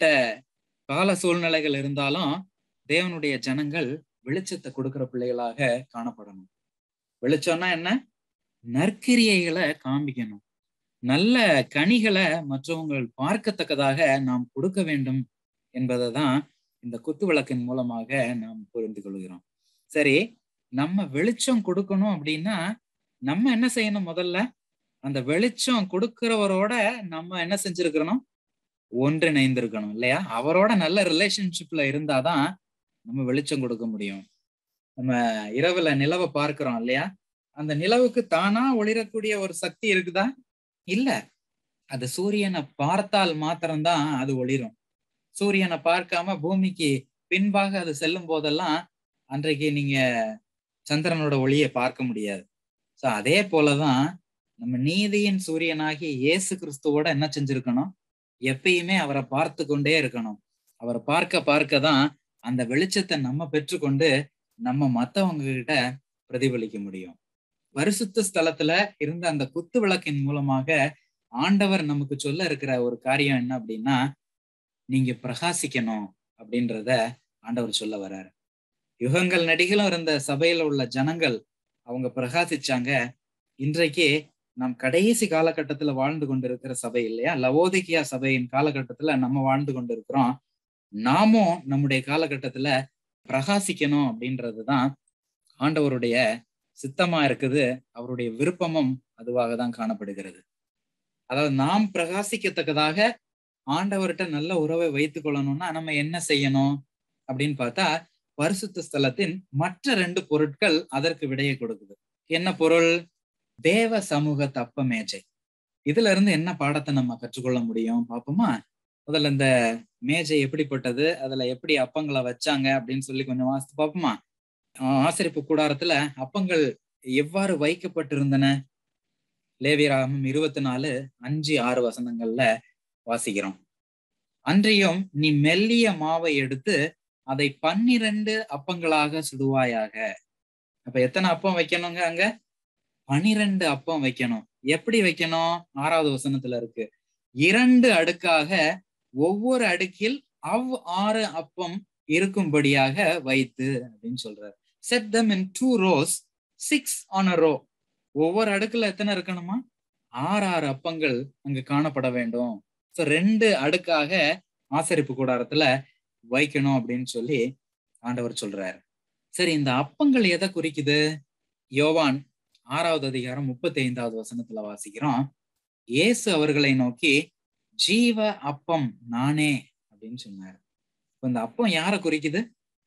கால சூழ்நிலைகள் இருந்தாலும் தேவனுடைய ஜனங்கள் வெளிச்சத்தை கொடுக்கிற பிள்ளைகளாக காணப்படணும் வெளிச்சம்னா என்ன நற்கிரியைகளை காண்பிக்கணும் நல்ல கனிகளை மற்றவங்கள் பார்க்கத்தக்கதாக நாம் கொடுக்க வேண்டும் என்பதை தான் இந்த குத்து விளக்கின் மூலமாக நாம் புரிந்து கொள்கிறோம் சரி நம்ம வெளிச்சம் கொடுக்கணும் அப்படின்னா நம்ம என்ன செய்யணும் முதல்ல அந்த வெளிச்சம் கொடுக்கிறவரோட நம்ம என்ன செஞ்சிருக்கணும் ஒன்றிணைந்திருக்கணும் இல்லையா அவரோட நல்ல ரிலேஷன்ஷிப்ல இருந்தாதான் நம்ம வெளிச்சம் கொடுக்க முடியும் நம்ம இரவுல நிலவை பார்க்கிறோம் இல்லையா அந்த நிலவுக்கு தானா ஒளிரக்கூடிய ஒரு சக்தி இருக்குதா இல்ல அது சூரியனை பார்த்தால் மாத்திரம்தான் அது ஒளிரும் சூரியனை பார்க்காம பூமிக்கு பின்பாக அது செல்லும் போதெல்லாம் அன்றைக்கு நீங்க சந்திரனோட ஒளியை பார்க்க முடியாது சோ அதே போலதான் நம்ம நீதியின் சூரியனாகிய இயேசு கிறிஸ்துவோட என்ன செஞ்சிருக்கணும் எப்பயுமே அவரை பார்த்து கொண்டே இருக்கணும் அவரை பார்க்க பார்க்க தான் அந்த வெளிச்சத்தை நம்ம பெற்றுக்கொண்டு நம்ம மத்தவங்க கிட்ட பிரதிபலிக்க முடியும் பரிசுத்த ஸ்தலத்துல இருந்த அந்த குத்து விளக்கின் மூலமாக ஆண்டவர் நமக்கு சொல்ல இருக்கிற ஒரு காரியம் என்ன அப்படின்னா நீங்க பிரகாசிக்கணும் அப்படின்றத ஆண்டவர் சொல்ல வர்றாரு யுகங்கள் நடிகளும் இருந்த சபையில உள்ள ஜனங்கள் அவங்க பிரகாசிச்சாங்க இன்றைக்கு நாம் கடைசி காலகட்டத்துல வாழ்ந்து கொண்டிருக்கிற சபை இல்லையா லவோதிகியா சபையின் காலகட்டத்துல நம்ம வாழ்ந்து கொண்டிருக்கிறோம் நாமும் நம்முடைய காலகட்டத்துல பிரகாசிக்கணும் அப்படின்றதுதான் ஆண்டவருடைய சித்தமா இருக்குது அவருடைய விருப்பமும் அதுவாக தான் காணப்படுகிறது அதாவது நாம் பிரகாசிக்கத்தக்கதாக ஆண்டவர்கிட்ட நல்ல உறவை வைத்துக் கொள்ளணும்னா நம்ம என்ன செய்யணும் அப்படின்னு பார்த்தா பரிசுத்த ஸ்தலத்தின் மற்ற ரெண்டு பொருட்கள் அதற்கு விடையை கொடுக்குது என்ன பொருள் தேவ சமூக தப்ப மேஜை இதுல இருந்து என்ன பாடத்தை நம்ம கற்றுக்கொள்ள முடியும் பாப்போமா முதல்ல இந்த மேஜை எப்படிப்பட்டது அதுல எப்படி அப்பங்களை வச்சாங்க அப்படின்னு சொல்லி கொஞ்சம் வாசித்து பார்ப்போமா ஆசிரிப்பு கூடாரத்துல அப்பங்கள் எவ்வாறு வைக்கப்பட்டிருந்தன லேவியராகமம் இருபத்தி நாலு அஞ்சு ஆறு வசனங்கள்ல வாசிக்கிறோம் அன்றையும் நீ மெல்லிய மாவை எடுத்து அதை பன்னிரண்டு அப்பங்களாக சுடுவாயாக அப்ப எத்தனை அப்பம் வைக்கணுங்க அங்க பனிரெண்டு அப்பம் வைக்கணும் எப்படி வைக்கணும் ஆறாவது வசனத்துல இருக்கு இரண்டு அடுக்காக ஒவ்வொரு அடுக்கில் அவ் ஆறு அப்பம் இருக்கும்படியாக வைத்து அப்படின்னு சொல்றாரு set them in two rows six on a row ஒவ்வொரு அடுக்குல எத்தனை இருக்கணுமா ஆறு ஆறு அப்பங்கள் அங்கு காணப்பட வேண்டும் ஸோ ரெண்டு அடுக்காக ஆசரிப்பு கூடாரத்துல வைக்கணும் அப்படின்னு சொல்லி ஆண்டவர் சொல்றாரு சரி இந்த அப்பங்கள் எதை குறிக்குது யோவான் ஆறாவது அதிகாரம் முப்பத்தி ஐந்தாவது வசனத்துல வாசிக்கிறோம் இயேசு அவர்களை நோக்கி ஜீவ அப்பம் நானே அப்படின்னு சொன்னார் இந்த அப்பம் யாரை குறிக்குது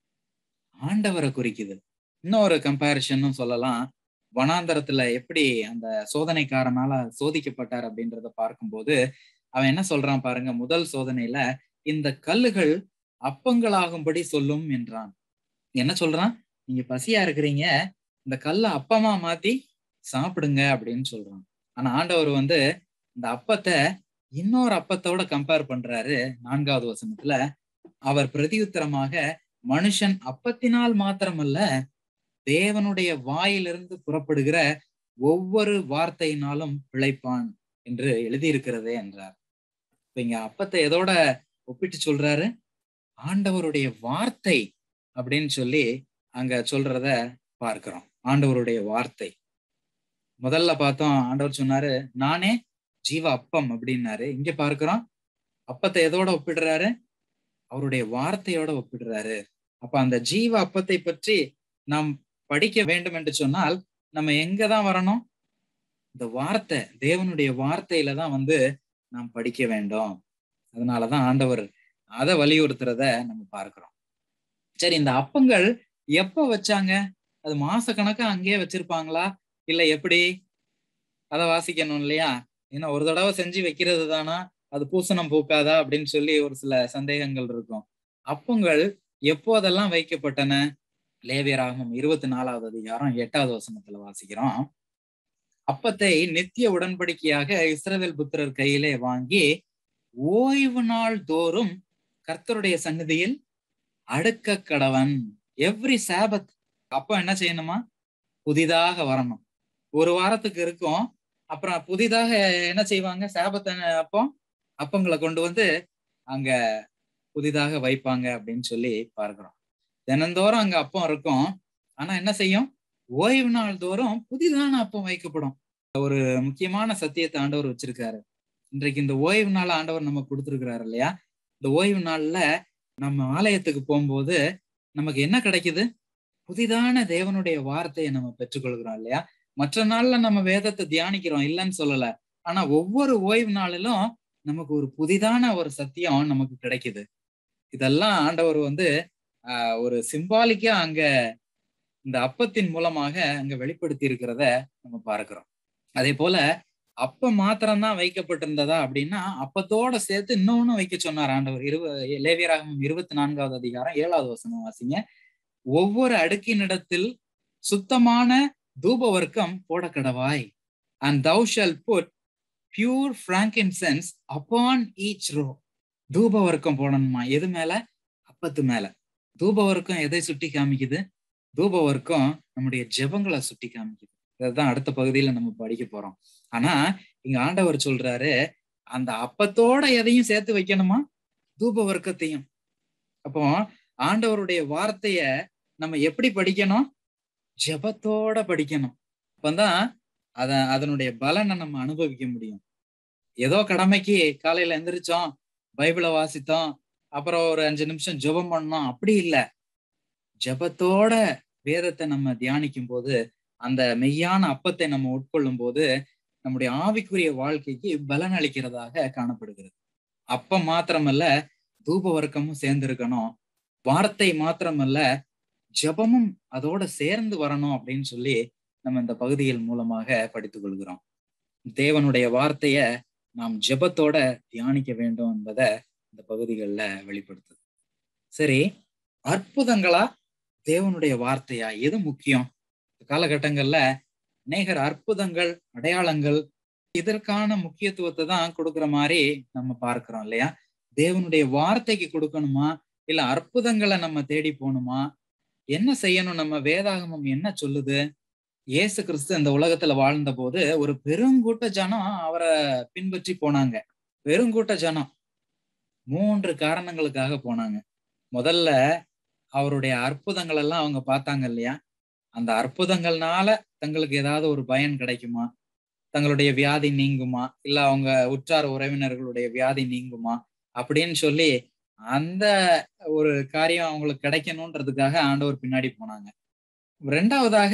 ஆண்டவரை குறிக்குது இன்னொரு கம்பேரிஷனும் சொல்லலாம் வனாந்தரத்துல எப்படி அந்த சோதனைக்காரனால சோதிக்கப்பட்டார் அப்படின்றத பார்க்கும்போது அவன் என்ன சொல்றான் பாருங்க முதல் சோதனையில இந்த கல்லுகள் அப்பங்களாகும்படி சொல்லும் என்றான் என்ன சொல்றான் நீங்க பசியா இருக்கிறீங்க இந்த கல்லை அப்பமா மாத்தி சாப்பிடுங்க அப்படின்னு சொல்றான் ஆனா ஆண்டவர் வந்து இந்த அப்பத்தை இன்னொரு அப்பத்தோட கம்பேர் பண்றாரு நான்காவது வசனத்துல அவர் பிரதியுத்தரமாக மனுஷன் அப்பத்தினால் மாத்திரமல்ல தேவனுடைய வாயிலிருந்து புறப்படுகிற ஒவ்வொரு வார்த்தையினாலும் பிழைப்பான் என்று எழுதியிருக்கிறதே என்றார் இப்ப இங்க அப்பத்தை எதோட ஒப்பிட்டு சொல்றாரு ஆண்டவருடைய வார்த்தை அப்படின்னு சொல்லி அங்க சொல்றத பார்க்கிறோம் ஆண்டவருடைய வார்த்தை முதல்ல பார்த்தோம் ஆண்டவர் சொன்னாரு நானே ஜீவ அப்பம் அப்படின்னாரு இங்க பார்க்கிறோம் அப்பத்தை எதோட ஒப்பிடுறாரு அவருடைய வார்த்தையோட ஒப்பிடுறாரு அப்ப அந்த ஜீவ அப்பத்தை பற்றி நாம் படிக்க வேண்டும் என்று சொன்னால் நம்ம எங்க தான் வரணும் இந்த வார்த்தை தேவனுடைய வார்த்தையில தான் வந்து நாம் படிக்க வேண்டும் அதனாலதான் ஆண்டவர் அதை வலியுறுத்துறத நம்ம பார்க்கிறோம் சரி இந்த அப்பங்கள் எப்ப வச்சாங்க அது மாச கணக்கா அங்கேயே வச்சிருப்பாங்களா இல்ல எப்படி அதை வாசிக்கணும் இல்லையா ஏன்னா ஒரு தடவை செஞ்சு வைக்கிறது தானா அது பூசணம் பூக்காதா அப்படின்னு சொல்லி ஒரு சில சந்தேகங்கள் இருக்கும் அப்பங்கள் எப்போதெல்லாம் வைக்கப்பட்டன லேவியராகும் இருபத்தி நாலாவது அதிகாரம் எட்டாவது வசனத்துல வாசிக்கிறோம் அப்பத்தை நித்திய உடன்படிக்கையாக இஸ்ரவேல் புத்திரர் கையிலே வாங்கி ஓய்வு நாள் தோறும் கர்த்தருடைய சன்னதியில் அடுக்க கடவன் எவ்ரி சாபத் அப்போ என்ன செய்யணுமா புதிதாக வரணும் ஒரு வாரத்துக்கு இருக்கும் அப்புறம் புதிதாக என்ன செய்வாங்க சாபத்தை அப்போ அப்பங்களை கொண்டு வந்து அங்க புதிதாக வைப்பாங்க அப்படின்னு சொல்லி பார்க்கிறோம் தினந்தோறும் அங்க அப்பம் இருக்கும் ஆனா என்ன செய்யும் ஓய்வு நாள் தோறும் புதிதான அப்பம் வைக்கப்படும் ஒரு முக்கியமான சத்தியத்தை ஆண்டவர் வச்சிருக்காரு இன்றைக்கு இந்த ஓய்வு நாள் ஆண்டவர் நம்ம கொடுத்துருக்கிறாரு இல்லையா இந்த ஓய்வு நாள்ல நம்ம ஆலயத்துக்கு போகும்போது நமக்கு என்ன கிடைக்குது புதிதான தேவனுடைய வார்த்தையை நம்ம பெற்றுக்கொள்கிறோம் இல்லையா மற்ற நாள்ல நம்ம வேதத்தை தியானிக்கிறோம் இல்லைன்னு சொல்லல ஆனா ஒவ்வொரு ஓய்வு நாளிலும் நமக்கு ஒரு புதிதான ஒரு சத்தியம் நமக்கு கிடைக்குது இதெல்லாம் ஆண்டவர் வந்து ஆஹ் ஒரு சிம்பாலிக்கா அங்க இந்த அப்பத்தின் மூலமாக அங்க வெளிப்படுத்தி இருக்கிறத நம்ம பார்க்கிறோம் அதே போல அப்ப மாத்திரம்தான் வைக்கப்பட்டிருந்ததா அப்படின்னா அப்பத்தோட சேர்த்து இன்னொன்னு வைக்க சொன்னார் ஆண்டவர் இருவ லேவியராகவும் இருபத்தி நான்காவது அதிகாரம் ஏழாவது வசனம் வாசிங்க ஒவ்வொரு அடுக்கினிடத்தில் சுத்தமான தூப வர்க்கம் போட கடவாய் and thou shalt put pure frankincense upon each row தூப வர்க்கம் போடணுமா எது மேல அப்பத்து மேல தூப வர்க்கம் எதை சுட்டி காமிக்குது தூப வர்க்கம் நம்முடைய ஜெபங்களை சுட்டி காமிக்குது இதுதான் அடுத்த பகுதியில நம்ம படிக்க போறோம் ஆனா இங்க ஆண்டவர் சொல்றாரு அந்த அப்பத்தோட எதையும் சேர்த்து வைக்கணுமா தூப வர்க்கத்தையும் அப்போ ஆண்டவருடைய வார்த்தைய நம்ம எப்படி படிக்கணும் ஜெபத்தோட படிக்கணும் அப்பதான் அத அதனுடைய பலனை நம்ம அனுபவிக்க முடியும் ஏதோ கடமைக்கு காலையில எந்திரிச்சோம் பைபிளை வாசித்தோம் அப்புறம் ஒரு அஞ்சு நிமிஷம் ஜெபம் பண்ணோம் அப்படி இல்லை ஜெபத்தோட வேதத்தை நம்ம தியானிக்கும் போது அந்த மெய்யான அப்பத்தை நம்ம உட்கொள்ளும் போது நம்முடைய ஆவிக்குரிய வாழ்க்கைக்கு பலன் அளிக்கிறதாக காணப்படுகிறது அப்பம் மாத்திரமல்ல தூப வர்க்கமும் சேர்ந்திருக்கணும் வார்த்தை மாத்திரமல்ல ஜபமும் அதோட சேர்ந்து வரணும் அப்படின்னு சொல்லி நம்ம இந்த பகுதிகள் மூலமாக படித்துக் கொள்கிறோம் தேவனுடைய வார்த்தைய நாம் ஜெபத்தோட தியானிக்க வேண்டும் என்பதை இந்த பகுதிகளில் வெளிப்படுத்துது சரி அற்புதங்களா தேவனுடைய வார்த்தையா எது முக்கியம் காலகட்டங்கள்ல அநேகர் அற்புதங்கள் அடையாளங்கள் இதற்கான முக்கியத்துவத்தை தான் கொடுக்குற மாதிரி நம்ம பார்க்கிறோம் இல்லையா தேவனுடைய வார்த்தைக்கு கொடுக்கணுமா இல்ல அற்புதங்களை நம்ம தேடி போகணுமா என்ன செய்யணும் நம்ம வேதாகமம் என்ன சொல்லுது இயேசு கிறிஸ்து இந்த உலகத்துல வாழ்ந்த போது ஒரு பெருங்கூட்ட ஜனம் அவரை பின்பற்றி போனாங்க பெருங்கூட்ட ஜனம் மூன்று காரணங்களுக்காக போனாங்க முதல்ல அவருடைய அற்புதங்கள் எல்லாம் அவங்க பார்த்தாங்க இல்லையா அந்த அற்புதங்கள்னால தங்களுக்கு ஏதாவது ஒரு பயன் கிடைக்குமா தங்களுடைய வியாதி நீங்குமா இல்ல அவங்க உற்றார் உறவினர்களுடைய வியாதி நீங்குமா அப்படின்னு சொல்லி அந்த ஒரு காரியம் அவங்களுக்கு கிடைக்கணுன்றதுக்காக ஆண்டவர் பின்னாடி போனாங்க ரெண்டாவதாக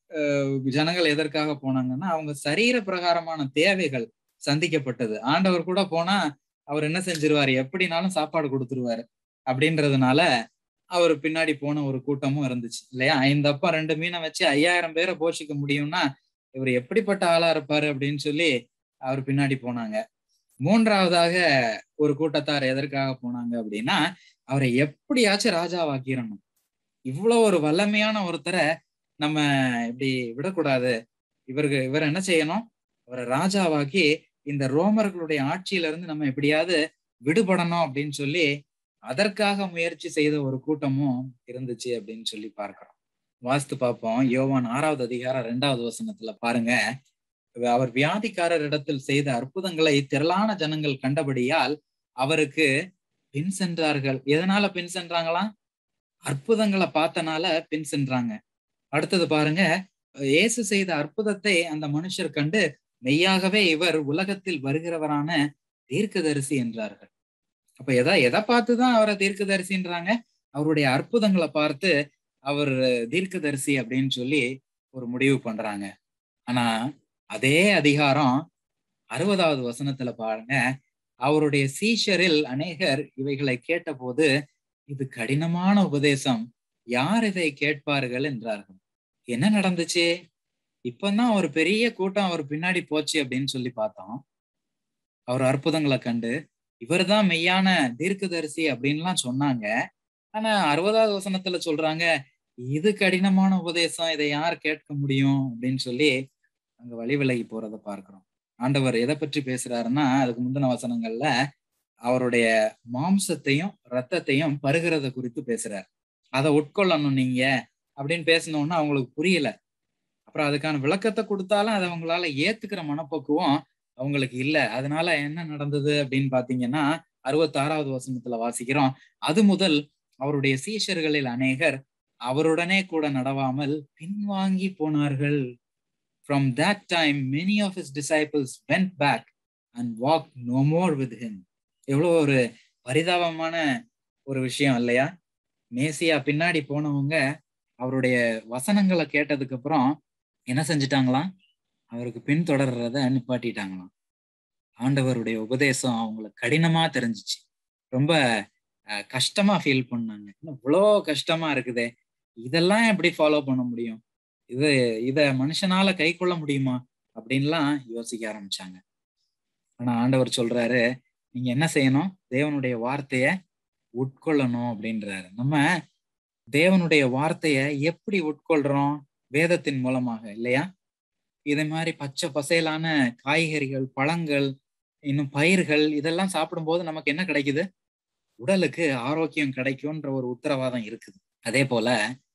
ஜனங்கள் எதற்காக போனாங்கன்னா அவங்க சரீர பிரகாரமான தேவைகள் சந்திக்கப்பட்டது ஆண்டவர் கூட போனா அவர் என்ன செஞ்சிருவாரு எப்படினாலும் சாப்பாடு கொடுத்துருவாரு அப்படின்றதுனால அவர் பின்னாடி போன ஒரு கூட்டமும் இருந்துச்சு இல்லையா ஐந்து அப்பா ரெண்டு மீனை வச்சு ஐயாயிரம் பேரை போஷிக்க முடியும்னா இவர் எப்படிப்பட்ட ஆளா இருப்பாரு அப்படின்னு சொல்லி அவர் பின்னாடி போனாங்க மூன்றாவதாக ஒரு கூட்டத்தார் எதற்காக போனாங்க அப்படின்னா அவரை எப்படியாச்சும் ராஜாவாக்கிடணும் இவ்வளவு ஒரு வல்லமையான ஒருத்தரை நம்ம இப்படி விடக்கூடாது இவருக்கு இவர் என்ன செய்யணும் அவரை ராஜாவாக்கி இந்த ரோமர்களுடைய ஆட்சியில இருந்து நம்ம எப்படியாவது விடுபடணும் அப்படின்னு சொல்லி அதற்காக முயற்சி செய்த ஒரு கூட்டமும் இருந்துச்சு அப்படின்னு சொல்லி பார்க்கிறோம் வாஸ்து பார்ப்போம் யோவான் ஆறாவது அதிகாரம் ரெண்டாவது வசனத்துல பாருங்க அவர் வியாதிக்காரர் இடத்தில் செய்த அற்புதங்களை திரளான ஜனங்கள் கண்டபடியால் அவருக்கு பின் சென்றார்கள் எதனால பின் சென்றாங்களாம் அற்புதங்களை பார்த்தனால பின் சென்றாங்க அடுத்தது பாருங்க இயேசு செய்த அற்புதத்தை அந்த மனுஷர் கண்டு மெய்யாகவே இவர் உலகத்தில் வருகிறவரான தீர்க்கதரிசி என்றார்கள் அப்ப எதா எதை பார்த்துதான் அவரை தீர்க்கதரிசின்றாங்க அவருடைய அற்புதங்களை பார்த்து அவர் தீர்க்கதரிசி அப்படின்னு சொல்லி ஒரு முடிவு பண்றாங்க ஆனா அதே அதிகாரம் அறுபதாவது வசனத்துல பாருங்க அவருடைய சீஷரில் அநேகர் இவைகளை கேட்டபோது இது கடினமான உபதேசம் யார் இதை கேட்பார்கள் என்றார்கள் என்ன நடந்துச்சு இப்பதான் ஒரு பெரிய கூட்டம் அவர் பின்னாடி போச்சு அப்படின்னு சொல்லி பார்த்தோம் அவர் அற்புதங்களை கண்டு இவர் தான் மெய்யான தீர்க்கதரிசி அப்படின்லாம் சொன்னாங்க ஆனா அறுபதாவது வசனத்துல சொல்றாங்க இது கடினமான உபதேசம் இதை யார் கேட்க முடியும் அப்படின்னு சொல்லி அங்க வழி விலகி போறத பார்க்கிறோம் ஆண்டவர் எதை பற்றி பேசுறாருன்னா அதுக்கு முந்தின வசனங்கள்ல அவருடைய மாம்சத்தையும் ரத்தத்தையும் பருகிறத குறித்து பேசுறாரு அதை உட்கொள்ளணும் நீங்க அப்படின்னு பேசினோன்னா அவங்களுக்கு புரியல அப்புறம் அதுக்கான விளக்கத்தை கொடுத்தாலும் அதை அவங்களால ஏத்துக்கிற மனப்போக்குவம் அவங்களுக்கு இல்ல அதனால என்ன நடந்தது அப்படின்னு பாத்தீங்கன்னா அறுபத்தாறாவது வசனத்துல வாசிக்கிறோம் அது முதல் அவருடைய சீஷர்களில் அநேகர் அவருடனே கூட நடவாமல் பின்வாங்கி போனார்கள் from that time many of his disciples went back and walked no more with him எவ்வளவு ஒரு பரிதாபமான ஒரு விஷயம் இல்லையா மேசியா பின்னாடி போனவங்க அவருடைய வசனங்களை கேட்டதுக்கு அப்புறம் என்ன செஞ்சிட்டாங்களாம் அவருக்கு பின்தொடர்றத நிப்பாட்டிட்டாங்களாம் ஆண்டவருடைய உபதேசம் அவங்களுக்கு கடினமா தெரிஞ்சிச்சு ரொம்ப கஷ்டமா ஃபீல் பண்ணாங்க இவ்வளோ கஷ்டமா இருக்குதே இதெல்லாம் எப்படி ஃபாலோ பண்ண முடியும் இது இத மனுஷனால கை கொள்ள முடியுமா அப்படின்லாம் யோசிக்க ஆரம்பிச்சாங்க ஆனா ஆண்டவர் சொல்றாரு நீங்க என்ன செய்யணும் தேவனுடைய வார்த்தைய உட்கொள்ளணும் அப்படின்றாரு நம்ம தேவனுடைய வார்த்தைய எப்படி உட்கொள்றோம் வேதத்தின் மூலமாக இல்லையா இது மாதிரி பச்சை பசையிலான காய்கறிகள் பழங்கள் இன்னும் பயிர்கள் இதெல்லாம் சாப்பிடும்போது நமக்கு என்ன கிடைக்குது உடலுக்கு ஆரோக்கியம் கிடைக்கும்ன்ற ஒரு உத்தரவாதம் இருக்குது அதே போல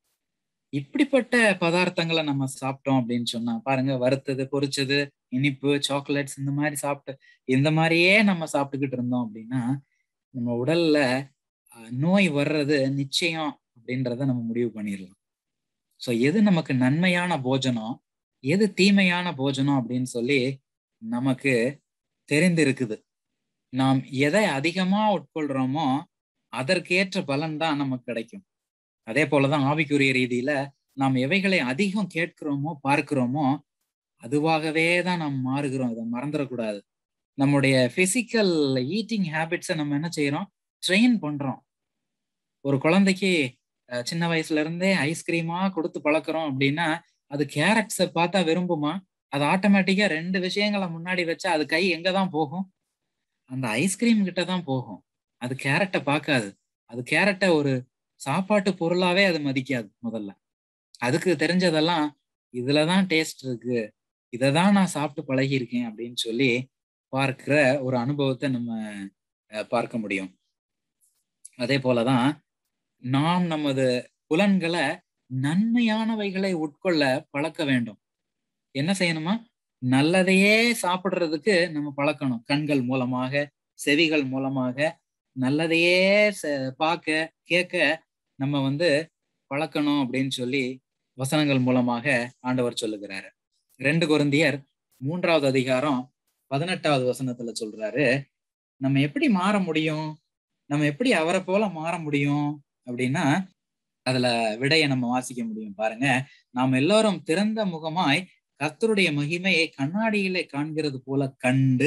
இப்படிப்பட்ட பதார்த்தங்களை நம்ம சாப்பிட்டோம் அப்படின்னு சொன்னா பாருங்க வறுத்தது பொரிச்சது இனிப்பு சாக்லேட்ஸ் இந்த மாதிரி சாப்பிட்டு இந்த மாதிரியே நம்ம சாப்பிட்டுக்கிட்டு இருந்தோம் அப்படின்னா நம்ம உடல்ல நோய் வர்றது நிச்சயம் அப்படின்றத நம்ம முடிவு பண்ணிடலாம் ஸோ எது நமக்கு நன்மையான போஜனம் எது தீமையான போஜனம் அப்படின்னு சொல்லி நமக்கு தெரிந்திருக்குது நாம் எதை அதிகமா உட்கொள்றோமோ அதற்கேற்ற பலன் தான் நமக்கு கிடைக்கும் அதே போலதான் ஆவிக்குரிய ரீதியில நாம் எவைகளை அதிகம் கேட்கிறோமோ பார்க்கிறோமோ அதுவாகவே தான் நாம் மாறுகிறோம் இதை மறந்துடக்கூடாது நம்முடைய பிசிக்கல் ஈட்டிங் ஹேபிட்ஸை நம்ம என்ன செய்யறோம் ட்ரெயின் பண்றோம் ஒரு குழந்தைக்கு சின்ன வயசுல இருந்தே ஐஸ்கிரீமா கொடுத்து பழக்கிறோம் அப்படின்னா அது கேரட்ஸை பார்த்தா விரும்புமா அது ஆட்டோமேட்டிக்கா ரெண்டு விஷயங்களை முன்னாடி வச்சா அது கை எங்க தான் போகும் அந்த ஐஸ்கிரீம் கிட்ட தான் போகும் அது கேரட்டை பார்க்காது அது கேரட்டை ஒரு சாப்பாட்டு பொருளாவே அது மதிக்காது முதல்ல அதுக்கு தெரிஞ்சதெல்லாம் இதுலதான் டேஸ்ட் இருக்கு இதை தான் நான் சாப்பிட்டு பழகியிருக்கேன் அப்படின்னு சொல்லி பார்க்கிற ஒரு அனுபவத்தை நம்ம பார்க்க முடியும் அதே போலதான் நாம் நமது புலன்களை நன்மையானவைகளை உட்கொள்ள பழக்க வேண்டும் என்ன செய்யணுமா நல்லதையே சாப்பிடுறதுக்கு நம்ம பழக்கணும் கண்கள் மூலமாக செவிகள் மூலமாக நல்லதையே பார்க்க கேட்க நம்ம வந்து பழக்கணும் அப்படின்னு சொல்லி வசனங்கள் மூலமாக ஆண்டவர் சொல்லுகிறாரு ரெண்டு குருந்தியர் மூன்றாவது அதிகாரம் பதினெட்டாவது வசனத்துல சொல்றாரு நம்ம எப்படி மாற முடியும் நம்ம எப்படி அவரை போல மாற முடியும் அப்படின்னா அதுல விடைய நம்ம வாசிக்க முடியும் பாருங்க நாம் எல்லாரும் திறந்த முகமாய் கர்த்தருடைய மகிமையை கண்ணாடியிலே காண்கிறது போல கண்டு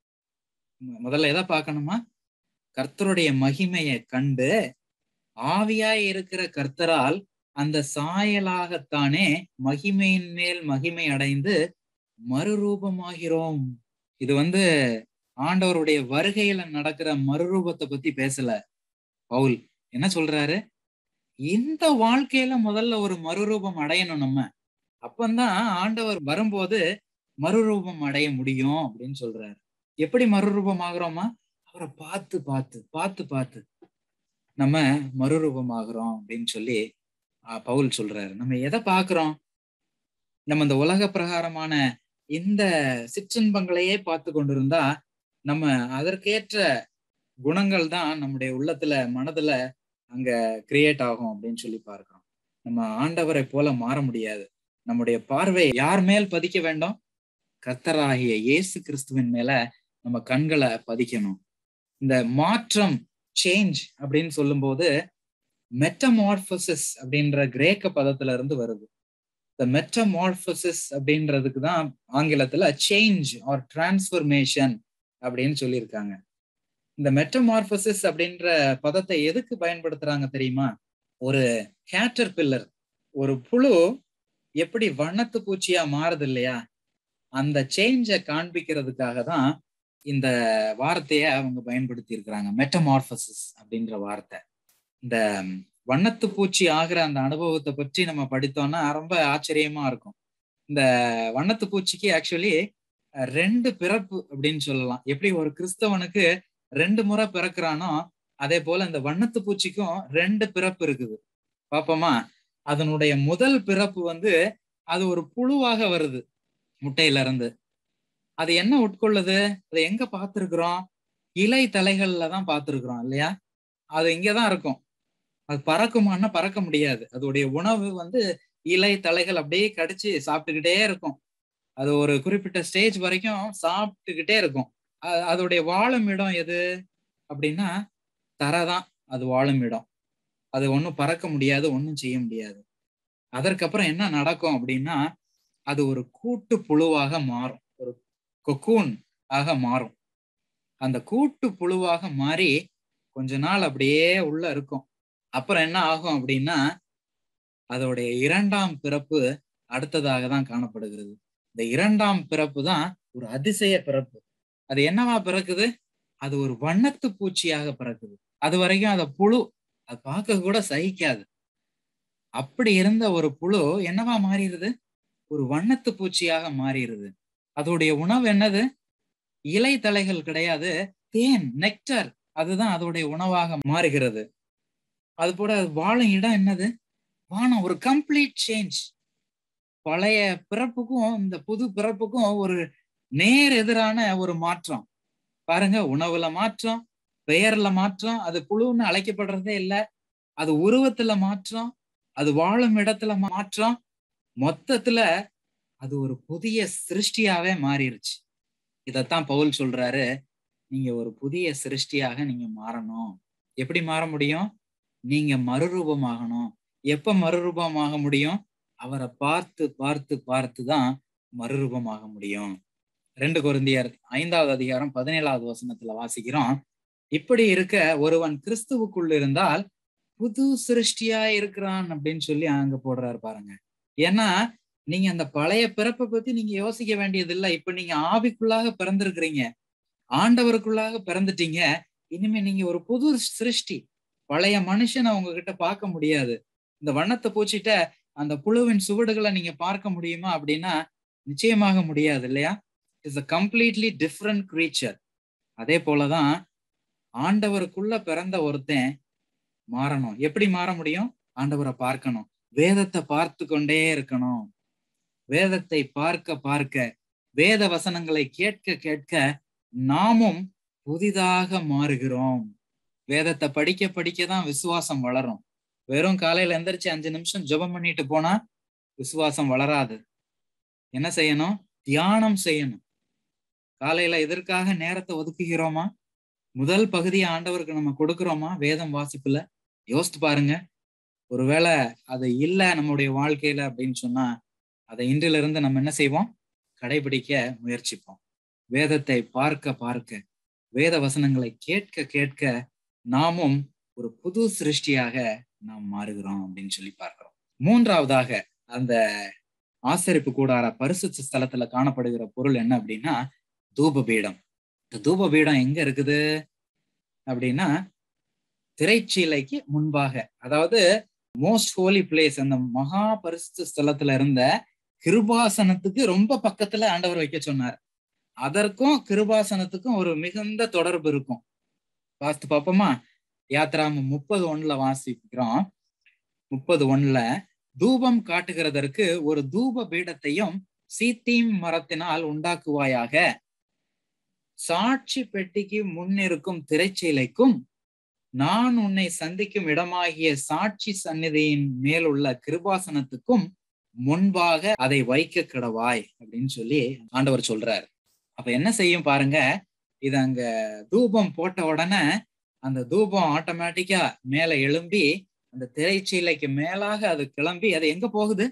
முதல்ல எதை பார்க்கணுமா கர்த்தருடைய மகிமையை கண்டு ஆவியாய் இருக்கிற கர்த்தரால் அந்த சாயலாகத்தானே மகிமையின் மேல் மகிமை அடைந்து மறுரூபமாகிறோம் இது வந்து ஆண்டவருடைய வருகையில நடக்கிற மறுரூபத்தை பத்தி பேசல பவுல் என்ன சொல்றாரு இந்த வாழ்க்கையில முதல்ல ஒரு மறுரூபம் அடையணும் நம்ம அப்பந்தான் ஆண்டவர் வரும்போது மறுரூபம் அடைய முடியும் அப்படின்னு சொல்றாரு எப்படி மறுரூபம் ஆகுறோமா அவரை பார்த்து பார்த்து பார்த்து பார்த்து நம்ம மறுரூபம் ஆகுறோம் அப்படின்னு சொல்லி பவுல் சொல்றாரு நம்ம எதை பாக்குறோம் நம்ம இந்த உலக பிரகாரமான இந்த சிற்றின்பங்களையே பார்த்து கொண்டிருந்தா நம்ம அதற்கேற்ற குணங்கள் தான் நம்முடைய உள்ளத்துல மனதுல அங்க கிரியேட் ஆகும் அப்படின்னு சொல்லி பார்க்கிறோம் நம்ம ஆண்டவரை போல மாற முடியாது நம்முடைய பார்வை யார் மேல் பதிக்க வேண்டும் கர்த்தராகிய இயேசு கிறிஸ்துவின் மேல நம்ம கண்களை பதிக்கணும் இந்த மாற்றம் சேஞ்ச் அப்படின்னு சொல்லும்போது மெட்டமார்பசிஸ் அப்படின்ற கிரேக்க பதத்துல இருந்து வருது இந்த மெட்டமார்பசிஸ் அப்படின்றதுக்கு தான் ஆங்கிலத்துல சேஞ்ச் ஆர் டிரான்ஸ்பர்மேஷன் அப்படின்னு சொல்லியிருக்காங்க இந்த மெட்டமார்பசிஸ் அப்படின்ற பதத்தை எதுக்கு பயன்படுத்துறாங்க தெரியுமா ஒரு கேட்டர் பில்லர் ஒரு புழு எப்படி வண்ணத்து பூச்சியா மாறுது இல்லையா அந்த சேஞ்சை காண்பிக்கிறதுக்காக தான் இந்த வார்த்தையை அவங்க பயன்படுத்தி இருக்கிறாங்க மெட்டமார்பசிஸ் அப்படின்ற வார்த்தை இந்த வண்ணத்து பூச்சி ஆகிற அந்த அனுபவத்தை பற்றி நம்ம படித்தோம்னா ரொம்ப ஆச்சரியமா இருக்கும் இந்த வண்ணத்து பூச்சிக்கு ஆக்சுவலி ரெண்டு பிறப்பு அப்படின்னு சொல்லலாம் எப்படி ஒரு கிறிஸ்தவனுக்கு ரெண்டு முறை பிறக்கிறானோ அதே போல இந்த வண்ணத்து பூச்சிக்கும் ரெண்டு பிறப்பு இருக்குது பாப்போமா அதனுடைய முதல் பிறப்பு வந்து அது ஒரு புழுவாக வருது முட்டையில இருந்து அது என்ன உட்கொள்ளுது அதை எங்க பார்த்திருக்கிறோம் இலை தலைகள்ல தான் பார்த்திருக்கிறோம் இல்லையா அது இங்கதான் இருக்கும் அது பறக்குமான்னா பறக்க முடியாது அதோடைய உணவு வந்து இலை தலைகள் அப்படியே கடிச்சு சாப்பிட்டுக்கிட்டே இருக்கும் அது ஒரு குறிப்பிட்ட ஸ்டேஜ் வரைக்கும் சாப்பிட்டுக்கிட்டே இருக்கும் அதோடைய வாழும் இடம் எது அப்படின்னா தரதான் அது வாழும் இடம் அது ஒன்றும் பறக்க முடியாது ஒன்றும் செய்ய முடியாது அதற்கப்புறம் என்ன நடக்கும் அப்படின்னா அது ஒரு கூட்டு புழுவாக மாறும் ஒரு கொக்கூன் ஆக மாறும் அந்த கூட்டு புழுவாக மாறி கொஞ்ச நாள் அப்படியே உள்ள இருக்கும் அப்புறம் என்ன ஆகும் அப்படின்னா அதோடைய இரண்டாம் பிறப்பு அடுத்ததாக தான் காணப்படுகிறது இந்த இரண்டாம் பிறப்பு தான் ஒரு அதிசய பிறப்பு அது என்னவா பிறக்குது அது ஒரு வண்ணத்து பூச்சியாக பிறக்குது அது வரைக்கும் அதை புழு அது பார்க்க கூட சகிக்காது அப்படி இருந்த ஒரு புழு என்னவா மாறிடுது ஒரு வண்ணத்து பூச்சியாக மாறிடுது அதோடைய உணவு என்னது இலை தலைகள் கிடையாது தேன் நெக்டர் அதுதான் அதோடைய உணவாக மாறுகிறது அது போல வாழும் இடம் என்னது வானம் ஒரு கம்ப்ளீட் சேஞ்ச் பழைய பிறப்புக்கும் இந்த புது பிறப்புக்கும் ஒரு நேர் எதிரான ஒரு மாற்றம் பாருங்க உணவுல மாற்றம் பெயர்ல மாற்றம் அது புழுன்னு அழைக்கப்படுறதே இல்லை அது உருவத்துல மாற்றம் அது வாழும் இடத்துல மாற்றம் மொத்தத்துல அது ஒரு புதிய சிருஷ்டியாவே மாறிடுச்சு இதத்தான் பவுல் சொல்றாரு நீங்க ஒரு புதிய சிருஷ்டியாக நீங்க மாறணும் எப்படி மாற முடியும் நீங்க மறுரூபமாகணும் எப்ப மறுரூபமாக முடியும் அவரை பார்த்து பார்த்து பார்த்து தான் மறுரூபமாக முடியும் ரெண்டு குருந்தியர் ஐந்தாவது அதிகாரம் பதினேழாவது வசனத்துல வாசிக்கிறோம் இப்படி இருக்க ஒருவன் கிறிஸ்துவுக்குள் இருந்தால் புது சிருஷ்டியா இருக்கிறான் அப்படின்னு சொல்லி அங்க போடுறாரு பாருங்க ஏன்னா நீங்க அந்த பழைய பிறப்பை பத்தி நீங்க யோசிக்க வேண்டியது இல்லை இப்ப நீங்க ஆவிக்குள்ளாக பிறந்திருக்கிறீங்க ஆண்டவருக்குள்ளாக பிறந்துட்டீங்க இனிமே நீங்க ஒரு புது சிருஷ்டி பழைய மனுஷனை உங்ககிட்ட பார்க்க முடியாது இந்த வண்ணத்தை பூச்சிட்ட அந்த புழுவின் சுவடுகளை நீங்க பார்க்க முடியுமா அப்படின்னா நிச்சயமாக முடியாது இல்லையா it's a completely different creature அதே போலதான் ஆண்டவருக்குள்ள பிறந்த ஒருத்தன் மாறணும் எப்படி மாற முடியும் ஆண்டவரை பார்க்கணும் வேதத்தை பார்த்து கொண்டே இருக்கணும் வேதத்தை பார்க்க பார்க்க வேத வசனங்களை கேட்க கேட்க நாமும் புதிதாக மாறுகிறோம் வேதத்தை படிக்க படிக்க தான் விசுவாசம் வளரும் வெறும் காலையில எந்திரிச்சு அஞ்சு நிமிஷம் ஜெபம் பண்ணிட்டு போனா விசுவாசம் வளராது என்ன செய்யணும் தியானம் செய்யணும் காலையில இதற்காக நேரத்தை ஒதுக்குகிறோமா முதல் பகுதியை ஆண்டவருக்கு நம்ம கொடுக்கிறோமா வேதம் வாசிப்புல யோசித்து பாருங்க ஒருவேளை அது இல்லை நம்முடைய வாழ்க்கையில அப்படின்னு சொன்னா அதை இன்றிலிருந்து நம்ம என்ன செய்வோம் கடைபிடிக்க முயற்சிப்போம் வேதத்தை பார்க்க பார்க்க வேத வசனங்களை கேட்க கேட்க நாமும் ஒரு புது சிருஷ்டியாக நாம் மாறுகிறோம் அப்படின்னு சொல்லி பார்க்கிறோம் மூன்றாவதாக அந்த ஆசரிப்பு கூடார பரிசுத்த ஸ்தலத்துல காணப்படுகிற பொருள் என்ன அப்படின்னா தூப பீடம் இந்த தூப பீடம் எங்க இருக்குது அப்படின்னா திரைச்சீலைக்கு முன்பாக அதாவது மோஸ்ட் ஹோலி பிளேஸ் அந்த மகா பரிசு ஸ்தலத்துல இருந்த கிருபாசனத்துக்கு ரொம்ப பக்கத்துல ஆண்டவர் வைக்க சொன்னார் அதற்கும் கிருபாசனத்துக்கும் ஒரு மிகுந்த தொடர்பு இருக்கும் வாஸ்து பாப்போமா யாத்ராம முப்பது ஒண்ணுல வாசிக்கிறோம் முப்பது ஒண்ணுல தூபம் காட்டுகிறதற்கு ஒரு தூப பீடத்தையும் சீத்தீம் மரத்தினால் உண்டாக்குவாயாக சாட்சி பெட்டிக்கு முன்னிருக்கும் திரைச்சீலைக்கும் நான் உன்னை சந்திக்கும் இடமாகிய சாட்சி சந்நிதியின் மேலுள்ள கிருபாசனத்துக்கும் முன்பாக அதை வைக்க கிடவாய் அப்படின்னு சொல்லி ஆண்டவர் சொல்றாரு அப்ப என்ன செய்யும் பாருங்க இது அங்க தூபம் போட்ட உடனே அந்த தூபம் ஆட்டோமேட்டிக்கா மேல எழும்பி அந்த திரைச்சீலைக்கு மேலாக அது கிளம்பி அது எங்க போகுது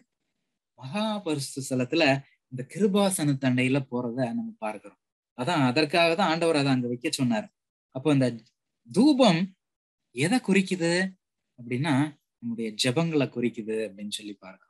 மகா பரிசு ஸ்தலத்துல இந்த கிருபாசன தண்டையில போறத நம்ம பார்க்கிறோம் அதான் அதற்காக தான் ஆண்டவர் அதை அங்க வைக்க சொன்னார் அப்போ இந்த தூபம் எதை குறிக்குது அப்படின்னா நம்முடைய ஜபங்களை குறிக்குது அப்படின்னு சொல்லி பார்க்கிறோம்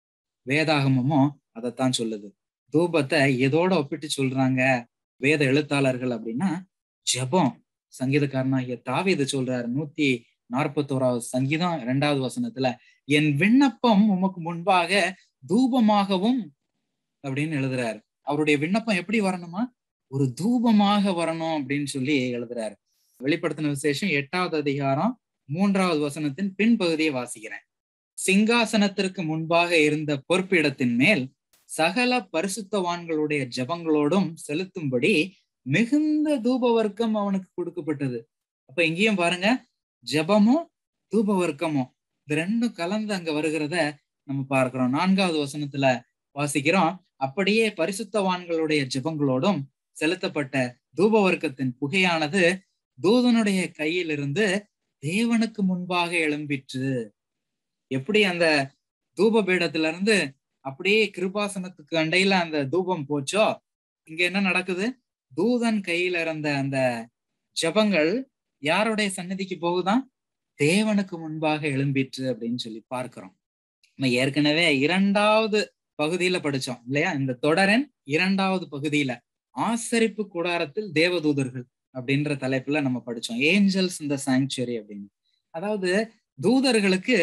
வேதாகமமும் அதைத்தான் சொல்லுது தூபத்தை எதோட ஒப்பிட்டு சொல்றாங்க வேத எழுத்தாளர்கள் அப்படின்னா ஜபம் சங்கீதக்காரனாகிய தாவீது சொல்றாரு நூத்தி நாற்பத்தோராவது சங்கீதம் இரண்டாவது வசனத்துல என் விண்ணப்பம் உமக்கு முன்பாக தூபமாகவும் அப்படின்னு எழுதுறாரு அவருடைய விண்ணப்பம் எப்படி வரணுமா ஒரு தூபமாக வரணும் அப்படின்னு சொல்லி எழுதுறாரு வெளிப்படுத்தின விசேஷம் எட்டாவது அதிகாரம் மூன்றாவது வசனத்தின் பின்பகுதியை வாசிக்கிறேன் சிங்காசனத்திற்கு முன்பாக இருந்த பொறுப்பிடத்தின் மேல் சகல பரிசுத்தவான்களுடைய ஜபங்களோடும் செலுத்தும்படி மிகுந்த தூப வர்க்கம் அவனுக்கு கொடுக்கப்பட்டது அப்ப இங்கேயும் பாருங்க ஜபமும் தூப வர்க்கமும் இது ரெண்டும் கலந்து அங்க வருகிறத நம்ம பார்க்கிறோம் நான்காவது வசனத்துல வாசிக்கிறோம் அப்படியே பரிசுத்தவான்களுடைய ஜபங்களோடும் செலுத்தப்பட்ட தூப வர்க்கத்தின் புகையானது தூதனுடைய கையிலிருந்து தேவனுக்கு முன்பாக எழும்பிற்று எப்படி அந்த தூப பீடத்துல இருந்து அப்படியே கிருபாசனத்துக்கு அண்டையில அந்த தூபம் போச்சோ இங்க என்ன நடக்குது தூதன் கையில இருந்த அந்த ஜபங்கள் யாருடைய சன்னதிக்கு போகுதான் தேவனுக்கு முன்பாக எழும்பிற்று அப்படின்னு சொல்லி பார்க்கிறோம் நம்ம ஏற்கனவே இரண்டாவது பகுதியில படிச்சோம் இல்லையா இந்த தொடரின் இரண்டாவது பகுதியில ஆசரிப்பு கூடாரத்தில் தேவதூதர்கள் அப்படின்ற தலைப்புல நம்ம படிச்சோம் ஏஞ்சல்ஸ் இந்த சாங்சுவரி அப்படின்னு அதாவது தூதர்களுக்கு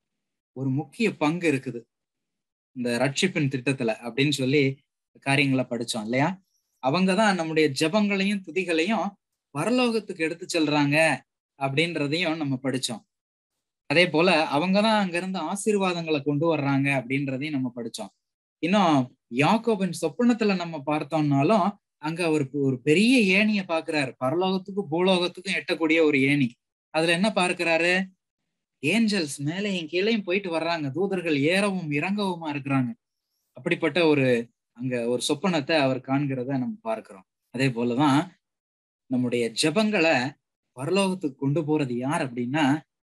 ஒரு முக்கிய பங்கு இருக்குது இந்த ரட்சிப்பின் திட்டத்துல அப்படின்னு சொல்லி காரியங்களை படிச்சோம் இல்லையா அவங்கதான் நம்முடைய ஜபங்களையும் துதிகளையும் பரலோகத்துக்கு எடுத்து செல்றாங்க அப்படின்றதையும் நம்ம படிச்சோம் அதே போல அவங்கதான் அங்க இருந்து ஆசீர்வாதங்களை கொண்டு வர்றாங்க அப்படின்றதையும் நம்ம படிச்சோம் இன்னும் யாக்கோபின் சொப்பனத்துல நம்ம பார்த்தோம்னாலும் அங்க அவர் ஒரு பெரிய ஏணிய பாக்குறாரு பரலோகத்துக்கும் பூலோகத்துக்கும் எட்டக்கூடிய ஒரு ஏணி அதுல என்ன பார்க்கிறாரு ஏஞ்சல்ஸ் மேலையும் கீழையும் போயிட்டு வர்றாங்க தூதர்கள் ஏறவும் இறங்கவுமா இருக்கிறாங்க அப்படிப்பட்ட ஒரு அங்க ஒரு சொப்பனத்தை அவர் காண்கிறத நம்ம பார்க்கிறோம் அதே போலதான் நம்முடைய ஜபங்களை பரலோகத்துக்கு கொண்டு போறது யார் அப்படின்னா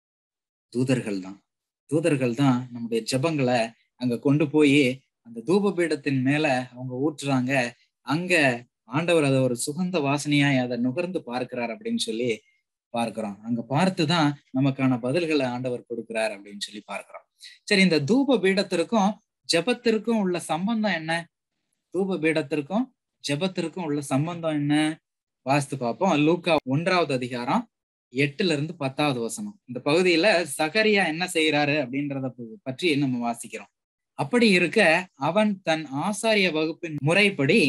தூதர்கள் தான் தூதர்கள் தான் நம்முடைய ஜபங்களை அங்க கொண்டு போய் அந்த தூப பீடத்தின் மேல அவங்க ஊற்றுறாங்க அங்க ஆண்டவர் அதை ஒரு சுகந்த வாசனையாய் அதை நுகர்ந்து பார்க்கிறார் அப்படின்னு சொல்லி பார்க்கிறோம் அங்க பார்த்துதான் நமக்கான பதில்களை ஆண்டவர் கொடுக்கிறார் அப்படின்னு சொல்லி பார்க்கிறோம் சரி இந்த தூப பீடத்திற்கும் ஜபத்திற்கும் உள்ள சம்பந்தம் என்ன தூப பீடத்திற்கும் ஜபத்திற்கும் உள்ள சம்பந்தம் என்ன வாஸ்து பார்ப்போம் லூக்கா ஒன்றாவது அதிகாரம் எட்டுல இருந்து பத்தாவது வசனம் இந்த பகுதியில சகரியா என்ன செய்யறாரு அப்படின்றத பற்றி நம்ம வாசிக்கிறோம் அப்படி இருக்க அவன் தன் ஆசாரிய வகுப்பின் முறைப்படி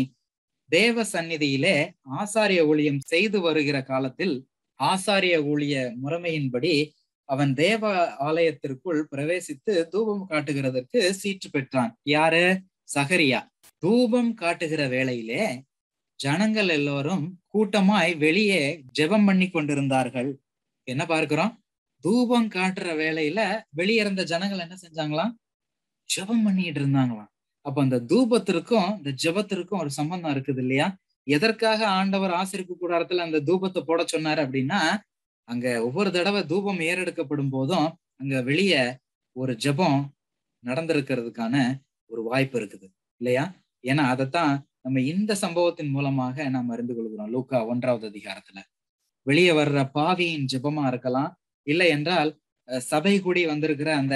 தேவ சந்நிதியிலே ஆசாரிய ஊழியம் செய்து வருகிற காலத்தில் ஆசாரிய ஊழிய முறைமையின்படி அவன் தேவ ஆலயத்திற்குள் பிரவேசித்து தூபம் காட்டுகிறதற்கு சீற்று பெற்றான் யாரு சகரியா தூபம் காட்டுகிற வேளையிலே ஜனங்கள் எல்லோரும் கூட்டமாய் வெளியே ஜெபம் பண்ணி கொண்டிருந்தார்கள் என்ன பார்க்கிறோம் தூபம் காட்டுற வேலையில வெளியே இருந்த ஜனங்கள் என்ன செஞ்சாங்களாம் ஜெபம் பண்ணிட்டு இருந்தாங்களாம் அப்ப அந்த தூபத்திற்கும் இந்த ஜெபத்திற்கும் ஒரு சம்பந்தம் இருக்குது இல்லையா எதற்காக ஆண்டவர் ஆசிரிப்பு கூடாரத்துல அந்த தூபத்தை போட சொன்னாரு அப்படின்னா அங்க ஒவ்வொரு தடவை தூபம் ஏறெடுக்கப்படும் போதும் அங்க வெளியே ஒரு ஜெபம் நடந்திருக்கிறதுக்கான ஒரு வாய்ப்பு இருக்குது இல்லையா ஏன்னா அதைத்தான் நம்ம இந்த சம்பவத்தின் மூலமாக நாம் அறிந்து கொள்கிறோம் லூக்கா ஒன்றாவது அதிகாரத்துல வெளியே வர்ற பாவியின் ஜெபமா இருக்கலாம் இல்லை என்றால் சபை கூடி வந்திருக்கிற அந்த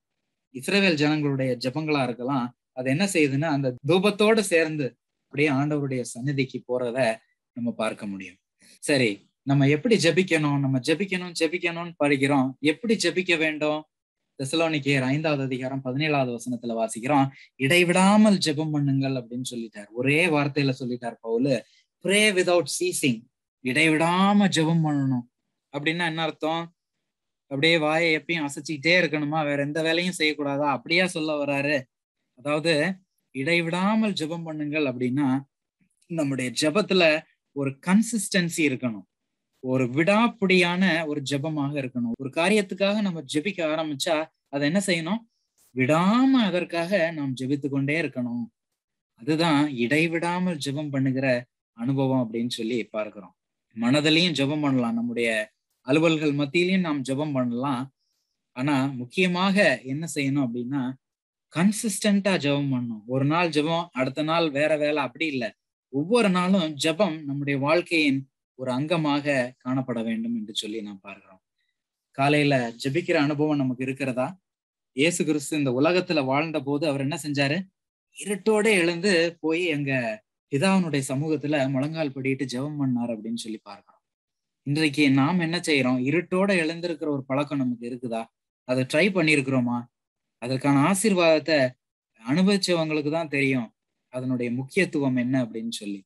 இஸ்ரேல் ஜனங்களுடைய ஜெபங்களா இருக்கலாம் அது என்ன செய்யுதுன்னா அந்த தூபத்தோடு சேர்ந்து அப்படியே ஆண்டவருடைய சந்நிதிக்கு போறத நம்ம பார்க்க முடியும் சரி நம்ம எப்படி ஜெபிக்கணும் நம்ம ஜெபிக்கணும் ஜெபிக்கணும்னு படிக்கிறோம் எப்படி ஜெபிக்க வேண்டும் தெசலோனிக்கேயர் ஐந்தாவது அதிகாரம் பதினேழாவது வசனத்துல வாசிக்கிறோம் இடைவிடாமல் ஜெபம் பண்ணுங்கள் அப்படின்னு சொல்லிட்டார் ஒரே வார்த்தையில சொல்லிட்டார் பவுலு ப்ரே விதவுட் சீசிங் இடைவிடாம ஜெபம் பண்ணணும் அப்படின்னா என்ன அர்த்தம் அப்படியே வாயை எப்பயும் அசைச்சிக்கிட்டே இருக்கணுமா வேற எந்த வேலையும் செய்யக்கூடாதா அப்படியா சொல்ல வர்றாரு அதாவது இடைவிடாமல் ஜெபம் பண்ணுங்கள் அப்படின்னா நம்முடைய ஜெபத்துல ஒரு கன்சிஸ்டன்சி இருக்கணும் ஒரு விடாப்பிடியான ஒரு ஜெபமாக இருக்கணும் ஒரு காரியத்துக்காக நம்ம ஜெபிக்க ஆரம்பிச்சா அதை என்ன செய்யணும் விடாம அதற்காக நாம் ஜெபித்து கொண்டே இருக்கணும் அதுதான் இடைவிடாமல் ஜெபம் பண்ணுகிற அனுபவம் அப்படின்னு சொல்லி பார்க்கிறோம் மனதிலையும் ஜெபம் பண்ணலாம் நம்முடைய அலுவல்கள் மத்தியிலையும் நாம் ஜெபம் பண்ணலாம் ஆனா முக்கியமாக என்ன செய்யணும் அப்படின்னா கன்சிஸ்டண்டா ஜெபம் பண்ணணும் ஒரு நாள் ஜெபம் அடுத்த நாள் வேற வேலை அப்படி இல்லை ஒவ்வொரு நாளும் ஜெபம் நம்முடைய வாழ்க்கையின் ஒரு அங்கமாக காணப்பட வேண்டும் என்று சொல்லி நாம் பார்க்கிறோம் காலையில ஜெபிக்கிற அனுபவம் நமக்கு இருக்கிறதா இயேசு கிறிஸ்து இந்த உலகத்துல வாழ்ந்த போது அவர் என்ன செஞ்சாரு இருட்டோட எழுந்து போய் எங்க பிதாவினுடைய சமூகத்துல முழங்கால் படிட்டு ஜெபம் பண்ணார் அப்படின்னு சொல்லி பார்க்கிறோம் இன்றைக்கு நாம் என்ன செய்யறோம் இருட்டோட எழுந்திருக்கிற ஒரு பழக்கம் நமக்கு இருக்குதா அதை ட்ரை பண்ணியிருக்கிறோமா அதற்கான ஆசீர்வாதத்தை அனுபவிச்சவங்களுக்கு தான் தெரியும் அதனுடைய முக்கியத்துவம் என்ன அப்படின்னு சொல்லி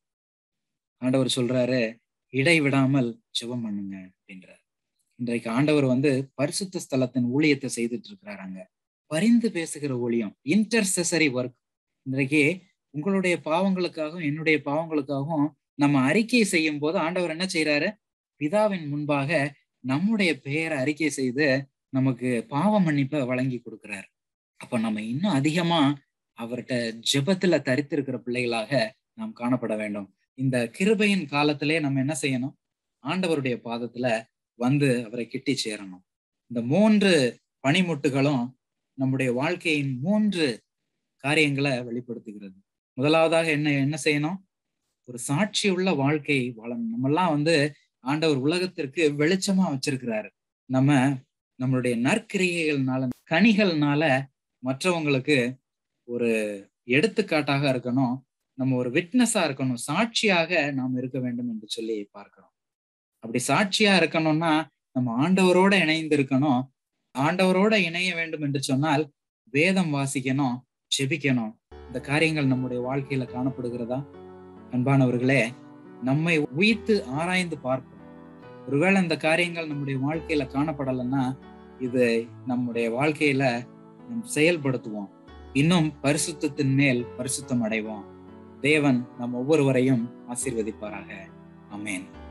ஆண்டவர் சொல்றாரு இடைவிடாமல் ஜெபம் பண்ணுங்க அப்படின்றார் இன்றைக்கு ஆண்டவர் வந்து பரிசுத்த ஸ்தலத்தின் ஊழியத்தை செய்துட்டு இருக்கிறார் அங்க பரிந்து பேசுகிற ஊழியம் இன்டர்செசரி ஒர்க் இன்றைக்கு உங்களுடைய பாவங்களுக்காகவும் என்னுடைய பாவங்களுக்காகவும் நம்ம அறிக்கை செய்யும் போது ஆண்டவர் என்ன செய்யறாரு பிதாவின் முன்பாக நம்முடைய பெயரை அறிக்கை செய்து நமக்கு பாவ மன்னிப்பை வழங்கி கொடுக்கிறார் அப்ப நம்ம இன்னும் அதிகமா அவர்கிட்ட ஜெபத்துல தரித்திருக்கிற பிள்ளைகளாக நாம் காணப்பட வேண்டும் இந்த கிருபையின் காலத்திலே நம்ம என்ன செய்யணும் ஆண்டவருடைய பாதத்துல வந்து அவரை கிட்டி சேரணும் இந்த மூன்று பனிமுட்டுகளும் நம்முடைய வாழ்க்கையின் மூன்று காரியங்களை வெளிப்படுத்துகிறது முதலாவதாக என்ன என்ன செய்யணும் ஒரு சாட்சி உள்ள வாழ்க்கை வாழணும் நம்மெல்லாம் வந்து ஆண்டவர் உலகத்திற்கு வெளிச்சமா வச்சிருக்கிறாரு நம்ம நம்மளுடைய நற்கிரியைகள்னால கனிகள்னால மற்றவங்களுக்கு ஒரு எடுத்துக்காட்டாக இருக்கணும் நம்ம ஒரு விட்னஸா இருக்கணும் சாட்சியாக நாம் இருக்க வேண்டும் என்று சொல்லி பார்க்கிறோம் அப்படி சாட்சியா இருக்கணும்னா நம்ம ஆண்டவரோட இணைந்து இருக்கணும் ஆண்டவரோட இணைய வேண்டும் என்று சொன்னால் வேதம் வாசிக்கணும் செபிக்கணும் இந்த காரியங்கள் நம்முடைய வாழ்க்கையில காணப்படுகிறதா அன்பானவர்களே நம்மை உயிர்த்து ஆராய்ந்து பார்ப்போம் ஒருவேளை இந்த காரியங்கள் நம்முடைய வாழ்க்கையில காணப்படலைன்னா இது நம்முடைய வாழ்க்கையில செயல்படுத்துவோம் இன்னும் பரிசுத்தத்தின் மேல் பரிசுத்தம் அடைவோம் தேவன் நம் ஒவ்வொருவரையும் ஆசீர்வதிப்பாராக அமேன்